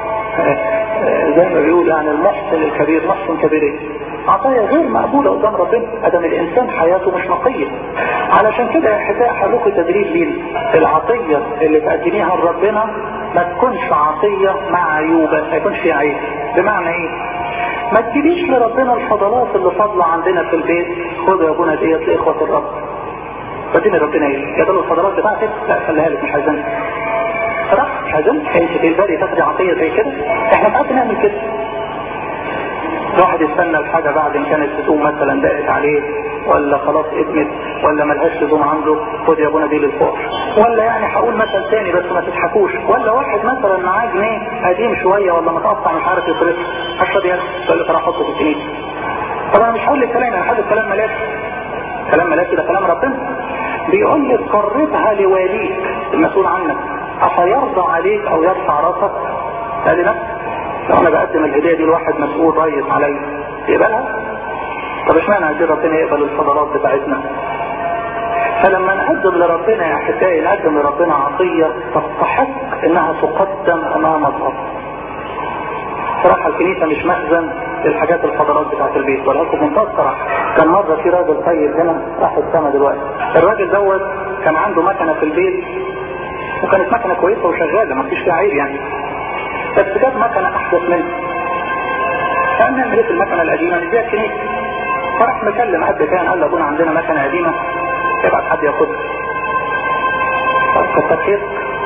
زي ما بيقول يعني المحسن الكبير محسن كبير عطايا غير مقبولة قدام ربنا ادم الانسان حياته مش نقية علشان كده احتاج حلوك تدريب لينا العطية اللي تقدميها لربنا ما تكونش عطية مع عيوبة ما يكونش فيها عيب بمعنى ايه ما تجيبيش لربنا الفضلات اللي فاضلة عندنا في البيت خدوا يا ابونا ديت لاخوة الرب فدين ربنا ايه يا له الفضلات بتاعتك لا خليها لك مش عايزينها صراحة مش عايزينها انت في البالي تاخدي عطية زي كده احنا ساعات بنعمل كده الواحد يستنى الحاجة بعد ان كانت تقوم مثلا ضاقت عليه ولا خلاص ادمت ولا ملهاش لزوم عنده خد يا ابونا دي للفقر ولا يعني هقول مثل تاني بس ما تضحكوش ولا واحد مثلا معاه جنيه قديم شوية ولا متقطع مش عارف يصرفه 10 ديال يقول لك انا احطه في الكنيسة طبعا انا مش هقول لك كلام انا هقول كلام ملاك كلام ملاك ده كلام ربنا بيقول لك قربها لواليك المسؤول عنك افيرضى عليك او يرفع راسك قال لي لا لو انا بقدم الهديه دي لواحد مسؤول ريس عليا يقبلها طب اشمعنى عايزين ربنا يقبل الفضلات بتاعتنا فلما نقدم لربنا يا احبائي نقدم لربنا عطيه تستحق انها تقدم امام الله صراحه الكنيسه مش مخزن للحاجات الفضلات بتاعت البيت ولكن منتهى الصراحه كان مره في راجل طيب هنا راح السما دلوقتي الراجل دوت كان عنده مكنه في البيت وكانت مكنه كويسه وشغاله ما فيش فيها عيب يعني بس جاب مكنه احدث منها فقال نعمل ايه في المكنه القديمه نديها الكنيسه فراح مكلم حد كان قال له ابونا عندنا مكنه قديمه يبعت حد ياخدها كتر خير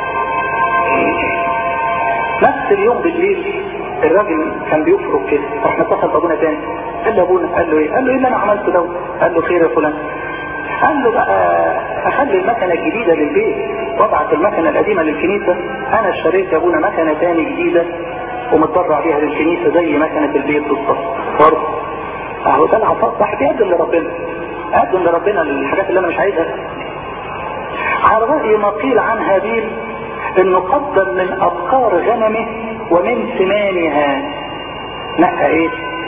نفس اليوم بالليل الراجل كان بيفرق كده راح متصل بابونا تاني قال له ابونا قال له ايه قال له ايه اللي انا عملته ده قال له خير يا فلان قال له بقى اخلي المكنه الجديده للبيت وابعت المكنه القديمه للكنيسه انا اشتريت يا ابونا مكنه تاني جديده ومتبرع بيها للكنيسه زي مكنه البيت بالظبط برضه اهو ده العطاء صح بيقدم لربنا اقدم لربنا الحاجات اللي انا مش عايزها على رأي ما قيل عن هابيل انه قدم من ابقار غنمه ومن ثمانها نقى ايه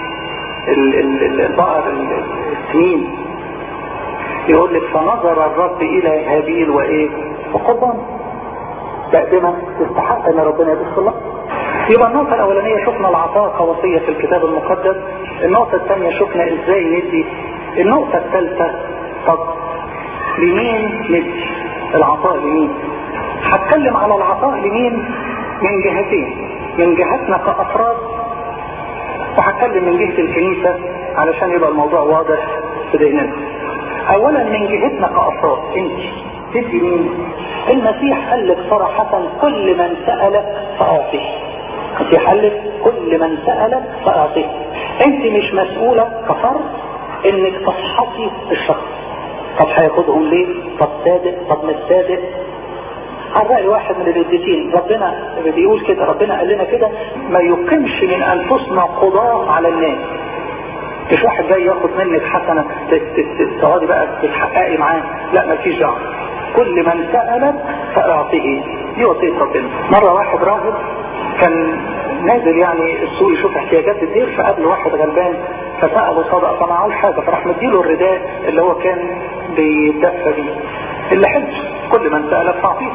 البقر السمين يقول لك فنظر الرب الى هابيل وايه وقربان تقدمها تستحق ان ربنا يبص الله يبقى النقطة الأولانية شفنا العطاء كوصية في الكتاب المقدس النقطة الثانية شفنا ازاي ندي النقطة الثالثة طب لمين ندي العطاء لمين هتكلم على العطاء لمين من جهتين من جهتنا كأفراد وهتكلم من جهة الكنيسة علشان يبقى الموضوع واضح في ذهننا اولا من جهتنا كأفراد انت تدي مين المسيح قال لك صراحة كل من سألك فأعطيه المسيح قال لك كل من سألك فأعطيه انت مش مسؤولة كفرد انك تفحصي الشخص طب هياخدهم ليه طب صادق طب مش صادق على رأي واحد من القديسين ربنا بيقول كده ربنا قال لنا كده ما يقيمش من انفسنا قضاء على الناس مش واحد جاي ياخد منك حسنة تقعدي بقى تتحققي معاه لا ما فيش دعوه كل من سألك فأعطيه دي وصية ربنا مرة واحد راهب كان نازل يعني السوق يشوف احتياجات الدير فقابله واحد غلبان فسأله صدق فمعهوش حاجة فراح مديله الرداء اللي هو كان بيتدفى بيه اللي حج كل من سألك فأعطيه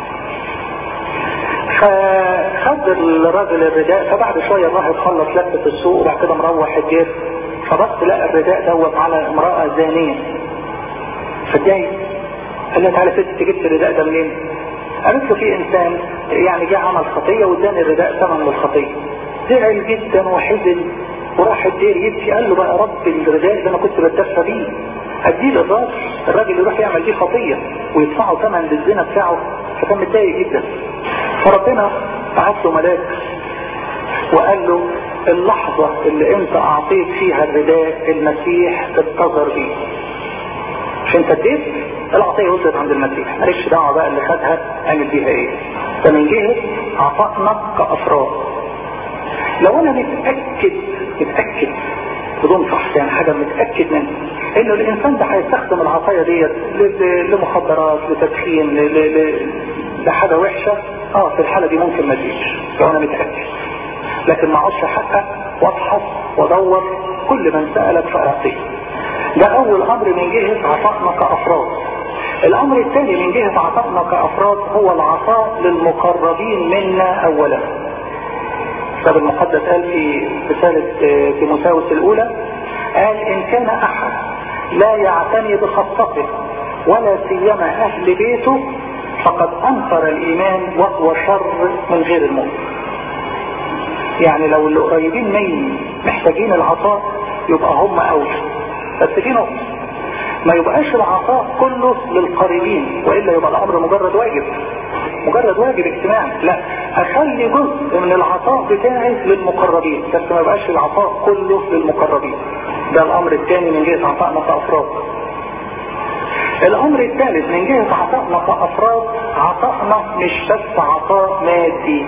فخد الراجل الرداء فبعد شوية الراهب خلص لفة السوق وبعد كده مروح الدير فبص لقى الرداء دوت على امرأة زانية فاتضايق قال لها تعالى ست جبت الرداء ده منين؟ قالت له في انسان يعني جه عمل خطية واداني الرداء ثمن للخطية زعل جدا وحزن وراح الدير يبكي قال له بقى رب الرداء ده انا كنت بتدفى بيه اديه الاضافه الراجل يروح يعمل بيه خطية ويدفعه ثمن للزنا بتاعه فكان متضايق جدا فربنا بعت له ملاك وقال له اللحظة اللي انت اعطيت فيها الرداء المسيح انتظر بيه مش انت اديت العطية وصلت عند المسيح مالكش دعوة بقى اللي خدها اعمل بيها ايه فمن جهة عطائنا كافراد لو انا متأكد متأكد بدون فحص يعني حاجة متأكد منها انه الانسان ده هيستخدم العطايا ديت لمخدرات لتدخين لحاجة وحشة اه في الحالة دي ممكن ما تجيش لو انا متأكد لكن ما اقعدش حقق وابحث وادور كل من سألك فأعطيه ده اول امر من جهة عطائنا كافراد الامر الثاني من جهة عطائنا كافراد هو العطاء للمقربين منا اولا الكتاب المقدس قال في رسالة تيموثاوس الاولى قال ان كان احد لا يعتني بخاصته ولا سيما اهل بيته فقد انكر الايمان وهو شر من غير المؤمن يعني لو اللي قريبين مني محتاجين العطاء يبقى هم اولى بس في نقطة ما يبقاش العطاء كله للقريبين وإلا يبقى الأمر مجرد واجب مجرد واجب اجتماعي لا أخلي جزء من العطاء بتاعي للمقربين بس ما يبقاش العطاء كله للمقربين ده الأمر الثاني من جهة عطائنا كأفراد الأمر الثالث من جهة عطائنا كأفراد عطائنا مش بس عطاء مادي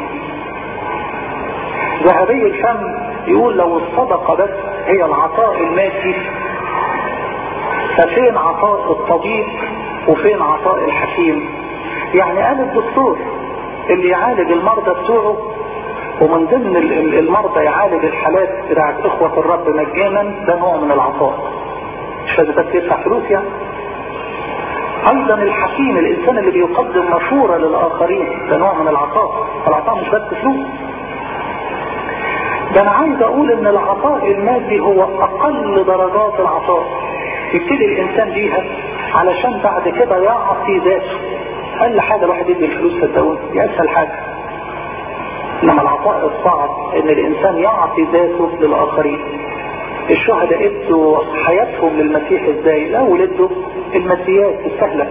ذهبي الفم يقول لو الصدقة بس هي العطاء المادي ففين عطاء الطبيب وفين عطاء الحكيم يعني قال الدكتور اللي يعالج المرضى بتوعه ومن ضمن المرضى يعالج الحالات بتاعت اخوة الرب مجانا ده نوع من العطاء مش لازم بس يدفع فلوس يعني ايضا الحكيم الانسان اللي بيقدم مشورة للاخرين ده نوع من العطاء العطاء مش بس فلوس ده انا عايز اقول ان العطاء المادي هو اقل درجات العطاء يبتدي الانسان بيها علشان بعد كده يعطي ذاته اقل حاجة الواحد يدي الفلوس صدقوني دي اسهل حاجة انما العطاء الصعب ان الانسان يعطي ذاته للاخرين الشهداء ادوا حياتهم للمسيح ازاي الاول ادوا الماديات السهلة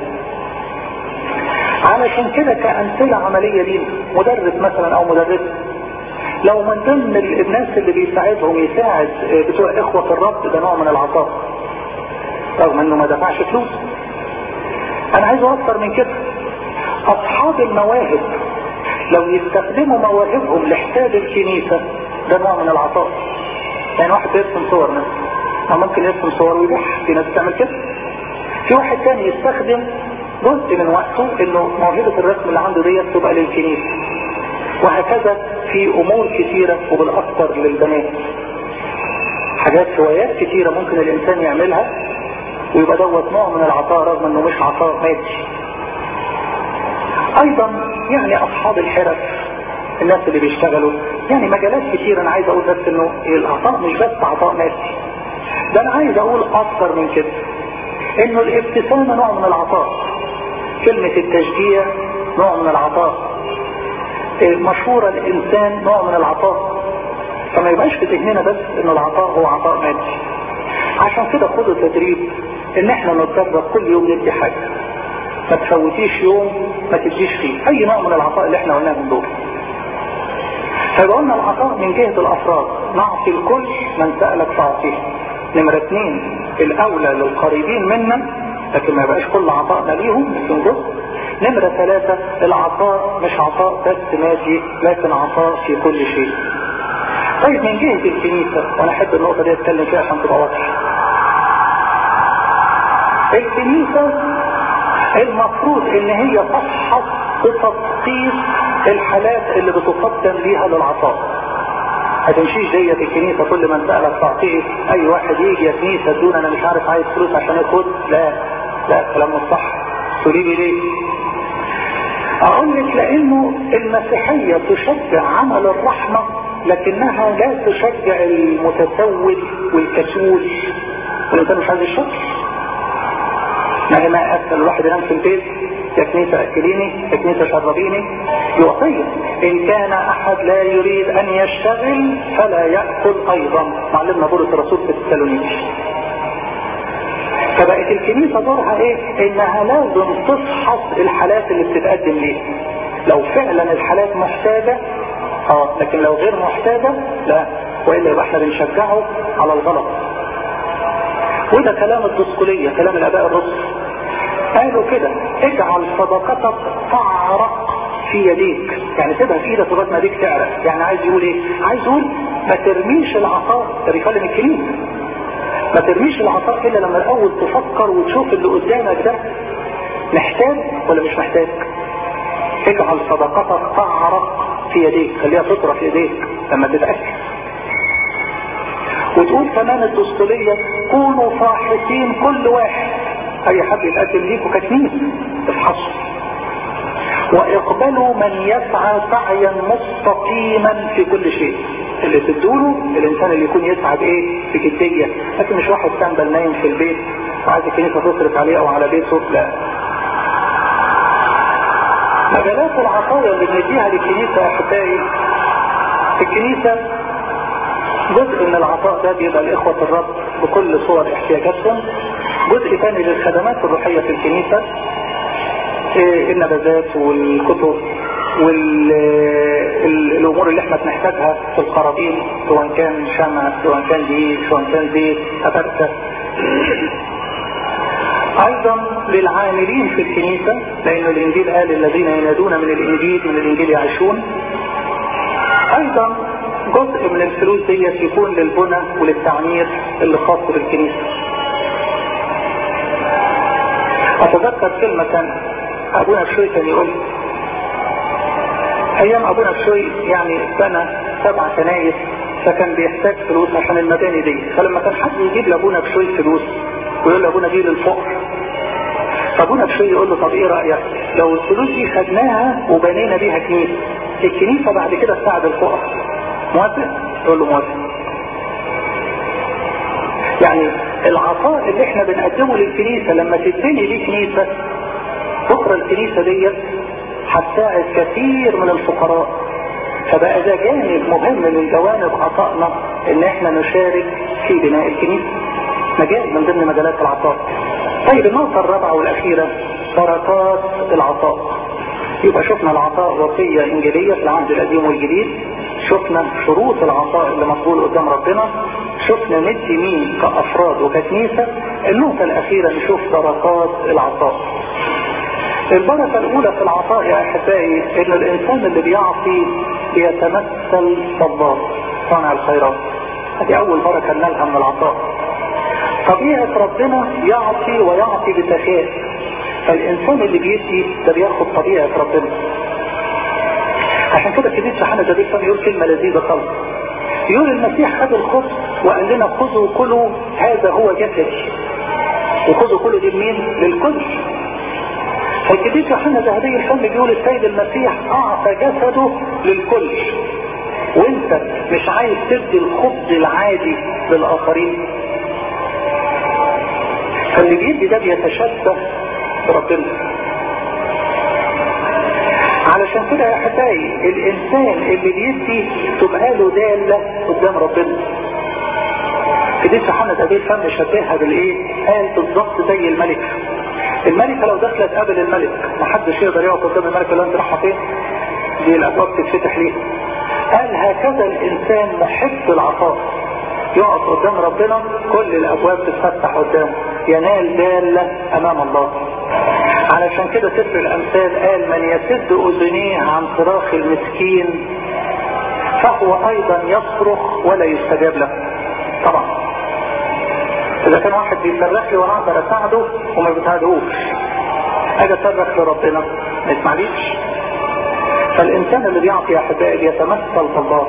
علشان كده كأمثلة عملية لينا مدرس مثلا او مدرسة لو من ضمن الناس اللي بيساعدهم يساعد بتوع اخوة الرب ده نوع من العطاء رغم انه ما دفعش فلوس انا عايز اكتر من كده اصحاب المواهب لو يستخدموا مواهبهم لحساب الكنيسة ده نوع من العطاء يعني واحد بيرسم صور مثلا ممكن يرسم صور ويبيعها في ناس بتعمل كده في واحد تاني يستخدم جزء من وقته انه موهبة الرسم اللي عنده ديت تبقى للكنيسة وهكذا في امور كثيرة وبالاكثر للبنات حاجات هوايات كثيرة ممكن الانسان يعملها ويبقى دوت نوع من العطاء رغم انه مش عطاء مادي ايضا يعني اصحاب الحرف الناس اللي بيشتغلوا يعني مجالات كتير انا عايز اقول بس انه العطاء مش بس عطاء مادي ده انا عايز اقول اكتر من كده انه الابتسامة نوع من العطاء كلمة التشجيع نوع من العطاء مشهورة الانسان نوع من العطاء فما يبقاش في ذهننا بس ان العطاء هو عطاء مادي عشان كده خدوا تدريب ان احنا نتدرب كل يوم ندي حاجة ما تفوتيش يوم ما تديش فيه اي نوع من العطاء اللي احنا قلناه من دول فيبقى قلنا العطاء من جهة الافراد نعطي الكل من سألك تعطيه نمرة اثنين الاولى للقريبين منا لكن ما يبقاش كل عطائنا ليهم لكن جزء نمرة ثلاثة العطاء مش عطاء بس مادي لكن عطاء في كل شيء طيب من جهة الكنيسة وانا احب النقطة دي اتكلم فيها عشان تبقى واضحة الكنيسة المفروض ان هي تفحص بتدقيق الحالات اللي بتقدم ليها للعطاء ما تمشيش ديت الكنيسة كل من سألك تعطيه اي واحد يجي يا كنيسة تقول انا مش عارف عايز فلوس عشان ياخد لا لا كلام مش صح تقولي لي ليه اقول لك لانه المسيحية تشجع عمل الرحمة لكنها لا تشجع المتسول والكسول والانسان مش عايز الشكر ما هي ما اسهل الواحد ينام في البيت يا كنيسة اكليني يا كنيسة شربيني يعطيه ان كان احد لا يريد ان يشتغل فلا يأكل ايضا معلمنا بولس الرسول في التسالونيكي فبقت الكنيسة دورها ايه انها لازم تفحص الحالات اللي بتتقدم ليها لو فعلا الحالات محتاجة اه لكن لو غير محتاجة لا وإلا يبقى احنا بنشجعه على الغلط وده كلام الدسقلية كلام الاباء الرسل قالوا كده اجعل صدقتك تعرق في يديك يعني سيبها في ايدك لغايه ما ايديك تعرق يعني عايز يقول ايه عايز يقول ما ترميش العطاء ده بيكلم الكنيسه ما ترميش العطاء الا لما الاول تفكر وتشوف اللي قدامك ده محتاج ولا مش محتاج اجعل صدقتك تعرق في يديك خليها تطرى في يديك لما تتاكد وتقول كمان الدستورية كونوا فاحصين كل واحد اي حد يتقدم ليكوا كتنين افحصوا واقبلوا من يسعى سعيا مستقيما في كل شيء اللي تدوله الانسان اللي يكون يسعى بايه بجدية لكن مش واحد تنبل نايم في البيت وعايز الكنيسة تصرف عليه او على بيته لا مجالات العطايا اللي بنديها للكنيسة يا احبائي الكنيسة جزء من العطاء ده بيبقى لإخوة الرب بكل صور احتياجاتهم جزء ثاني للخدمات الروحية في الكنيسة إيه النبذات والكتب والامور اللي احنا بنحتاجها في القرابين سواء كان شمع سواء كان دقيق سواء كان زيت ابركه ايضا للعاملين في الكنيسة لان الانجيل قال الذين ينادون من الانجيل من الانجيل يعيشون ايضا جزء من الفلوس ديت يكون للبنى وللتعمير اللي خاص بالكنيسة اتذكر كلمة ابونا بشوي كان يقول ايام ابونا بشوي يعني بنى سبع كنايس فكان بيحتاج فلوس عشان المباني دي فلما كان حد يجيب لابونا بشوي فلوس ويقول لابونا دي للفقر فابونا بشوي يقول له طب ايه رايك لو الفلوس دي خدناها وبنينا بيها كنيسه الكنيسه بعد كده تساعد الفقراء موافق؟ يقول له موافق يعني العطاء اللي احنا بنقدمه للكنيسه لما تتبني دي كنيسه بكره الكنيسه ديت هتساعد كثير من الفقراء فبقى ده جانب مهم من جوانب عطائنا ان احنا نشارك في بناء الكنيسه مجال من ضمن مجالات العطاء طيب النقطه الرابعه والاخيره بركات العطاء يبقى شفنا العطاء وصيه انجيليه في العهد القديم والجديد شفنا شروط العطاء اللي مقبول قدام ربنا شفنا ندي مين كافراد وككنيسه النقطه الاخيره نشوف بركات العطاء البركة الأولى في العطاء يا أحبائي إن الإنسان اللي بيعطي بيتمثل صبار صانع الخيرات هذه أول بركة نالها من العطاء طبيعة ربنا يعطي ويعطي بسخاء فالإنسان اللي بيدي ده بياخد طبيعة ربنا عشان كده الكنيسة يوحنا جابيل كان يقول كلمة لذيذة خالص يقول المسيح خد الخبز وقال لنا خذوا كلوا هذا هو جسدي وخذوا كله دي لمين؟ للكل فالكتاب يوحنا ذهبي الفم بيقول السيد المسيح اعطى جسده للكل وانت مش عايز تدي الخبز العادي للاخرين فاللي بيدي ده بيتشبه بربنا علشان كده يا احبائي الانسان اللي بيدي تبقى له داله قدام ربنا كده يوحنا ذهبي الفم شبهها بالايه؟ قال بالظبط زي الملك الملكة لو دخلت قبل الملك محدش يقدر يقف قدام الملك اللي انت رايحة فين دي الابواب تتفتح ليه قال هكذا الانسان محب العطاء يقف قدام ربنا كل الابواب تتفتح قدامه ينال دالة امام الله علشان كده سفر الامثال قال من يسد اذنيه عن صراخ المسكين فهو ايضا يصرخ ولا يستجاب له طبعا اذا كان واحد بيصرخ لي وانا اقدر اساعده وما بيساعدهوش اجي اصرخ لربنا ما يسمعليش فالانسان اللي بيعطي يا احبائي بيتمثل بالله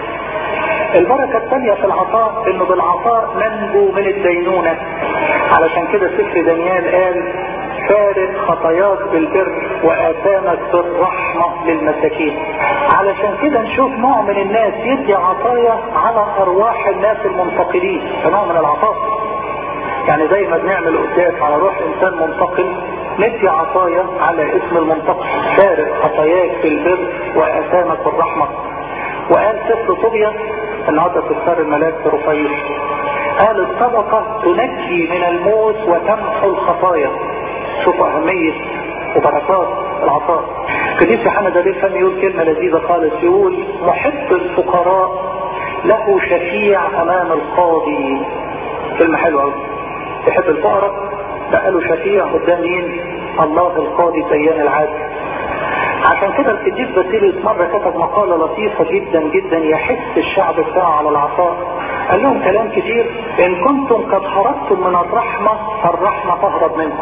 البركة الثانية في العطاء انه بالعطاء ننجو من الدينونة علشان كده سفر دانيال قال فارق خطاياك بالبر وآثامك بالرحمة للمساكين علشان كده نشوف نوع من الناس يدي عطايا على أرواح الناس المنتقلين كنوع من العطاء يعني زي ما بنعمل قداس على روح إنسان منتقل ندي عطايا على اسم المنتقل فارق خطاياك بالبر وآثامك بالرحمة وقال سفر طوبيا النهارده تختار الملاك رفيل قال الصدقة تنجي من الموت وتمحو الخطايا شوفوا أهمية وبركات العطاء قديس يوحنا ده الفم يقول كلمة لذيذة خالص يقول محب الفقراء له شفيع أمام القاضي كلمة حلوة أوي يحب الفقراء بقى له شفيع قدام مين؟ الله القاضي ديان العادل عشان كده القديس باسيليوس مرة كتب مقالة لطيفة جدا جدا يحث الشعب بتاعه على العطاء قال لهم كلام كتير ان كنتم قد هربتم من الرحمة فالرحمة تهرب منكم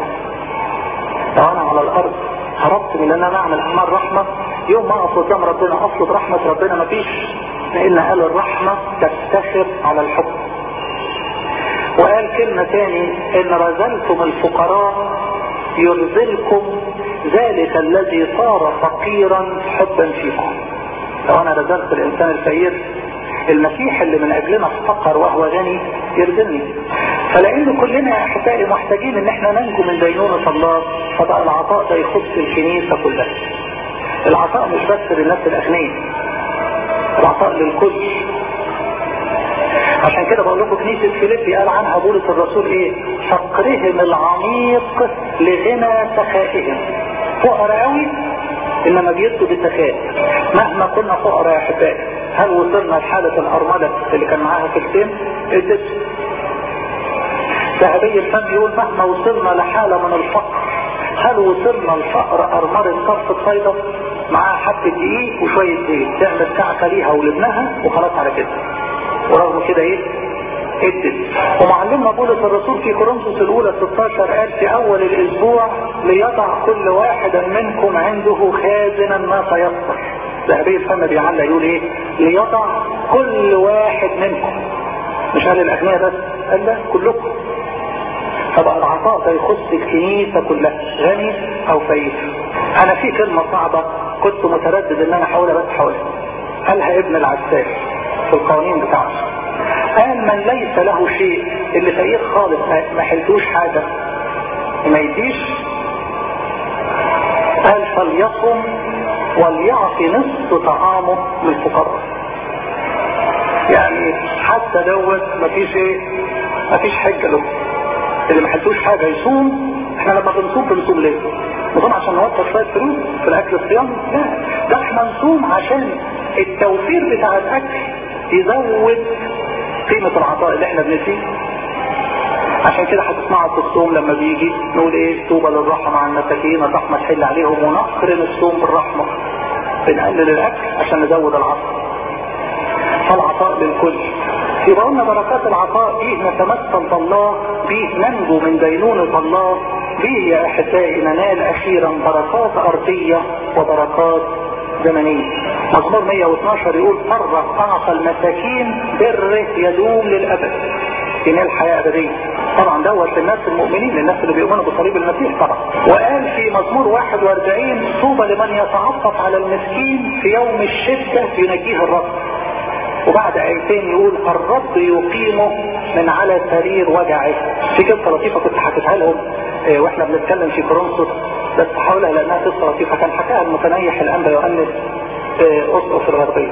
لو انا على الارض هربت من ان انا اعمل اعمال رحمة يوم ما اقف قدام ربنا اطلب رحمة ربنا مفيش لان قال الرحمة تفتخر على الحب وقال كلمة تاني ان رزلتم الفقراء يرزلكم ذلك الذي صار فقيرا حبا فيكم لو انا رزقت الانسان الفقير المسيح اللي من اجلنا افتقر وهو غني يرزقني فلان كلنا يا احبائي محتاجين ان احنا ننجو من دينونة الله فبقى العطاء ده يخص الكنيسة كلها العطاء مش بس للناس الاغنياء العطاء للكل عشان كده بقول لكم كنيسة فيليبي قال عنها بولس الرسول ايه فقرهم العميق لغنى سخائهم فقراء قوي انما بيدوا بالسخاء مهما كنا فقراء يا احبائي هل وصلنا لحالة الارملة اللي كان معاها كلتين ادت ذهبي الفم يقول مهما وصلنا لحالة من الفقر هل وصلنا لفقر ارملة طرف الصيدة معاها حبة دقيق وشوية زيت تعمل كعكة ليها ولابنها وخلاص على كده ورغم كده ايه ادت ومعلمنا بولس الرسول في كورنثوس الاولى 16 قال في اول الاسبوع ليضع كل واحد منكم عنده خازنا ما سيصبر ذهبي الفم بيعلق يقول ايه ليضع كل واحد منكم مش قال الاغنياء بس قال لا كلكم فبقى العطاء ده يخص الكنيسة كلها غني او فقير انا في كلمة صعبة كنت متردد ان انا احاول بس حولها قالها ابن العساس في القوانين بتاعته قال من ليس له شيء اللي فقير خالص ما حلتوش حاجة وما يديش قال فليصم وليعطي نصف طعامه للفقراء يعني حتى دوت مفيش ايه مفيش حجة له اللي ما حلتوش حاجة يصوم احنا لما بنصوم بنصوم ليه نصوم عشان نوفر شوية فلوس في الاكل الصيام لا ده احنا نصوم عشان التوفير بتاع الاكل يزود قيمة العطاء اللي احنا بنديه عشان كده هتسمعوا في الصوم لما بيجي نقول ايه طوبى للرحمة مع المساكين الرحمة تحل عليهم ونقرن الصوم بالرحمة بنقلل الاكل عشان نزود العطاء فالعطاء للكل يبقى قلنا بركات العطاء دي نتمثل بالله به ننجو من دينونة الله به يا احبائي ننال اخيرا بركات ارضية وبركات زمنية مزمور 112 يقول فرق اعطى المساكين بره يدوم للابد ينال حياة ابدية طبعا دوت للناس المؤمنين للناس اللي بيؤمنوا بصليب المسيح طبعا وقال في مزمور 41 طوبى لمن يتعطف على المسكين في يوم الشدة ينجيه الرب وبعد ايتين يقول الرب يقيمه من على سرير وجعه في قصه لطيفه كنت حكيتها لهم اه واحنا بنتكلم في كورنثوس بس هحاولها لانها قصه لطيفه كان حكاها المتنيح الانبا يؤنس اه اسقف الغربيه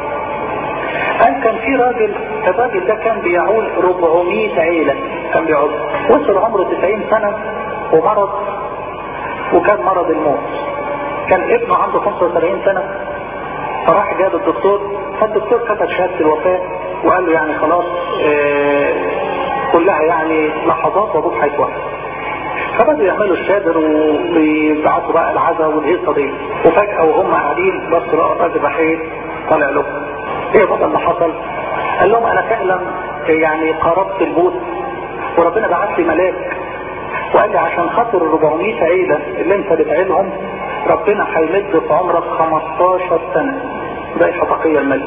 قال كان في راجل الراجل ده كان بيعول 400 عيلة كان بيعول وصل عمره 90 سنة ومرض وكان مرض الموت كان ابنه عنده 75 سنة فراح جاب الدكتور فالدكتور كتب شهادة الوفاة وقال له يعني خلاص اه كلها يعني لحظات وابوك هيتوفى فبدأوا يعملوا الشادر وبيبعتوا بقى العزاء والهيصة دي وفجأة وهم قاعدين بس لقى الراجل راح ايه طالع له ايه بقى اللي حصل قال لهم انا فعلا يعني قربت الموت وربنا بعت لي ملاك وقال لي عشان خاطر ال 400 عيلة اللي انت بتعيلهم ربنا هيمد في عمرك 15 سنة زي شفقية الملك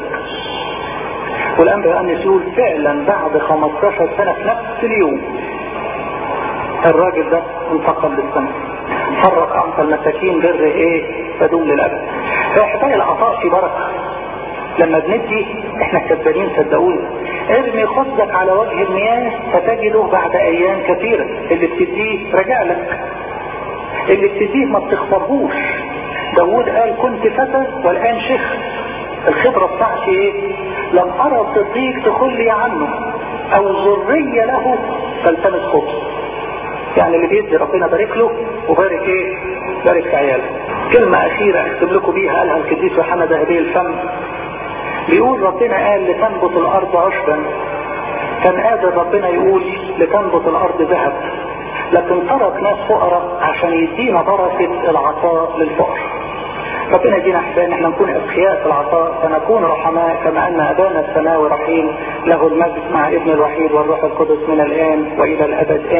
والان بقى يقول فعلا بعد 15 سنة في نفس اليوم الراجل ده انتقل للسماء فرق اعطى المساكين بر ايه تدوم للابد فاحبائي العطاء في بركه لما بندي احنا كذابين صدقوني ارمي خبزك على وجه المياه فتجده بعد ايام كثيرة اللي بتديه رجع لك اللي بتديه ما بتخسرهوش داود قال كنت فتى والان شيخ الخبرة بتاعتي ايه لم ارى صديق تخلي عنه او ذرية له تلتمس خبز يعني اللي بيدي ربنا بارك له وبارك ايه بارك في عياله كلمة اخيرة اكتب لكم بيها قالها القديس يوحنا ذهبي الفم بيقول ربنا قال لتنبت الارض عشبا كان قادر ربنا يقول لتنبت الارض ذهب لكن ترك ناس فقراء عشان يدينا بركة العطاء للفقر ربنا يدينا احبائي ان احنا نكون اذكياء في العطاء فنكون رحماء كما ان ابانا السماوي رحيم له المجد مع ابن الوحيد والروح القدس من الان والى الابد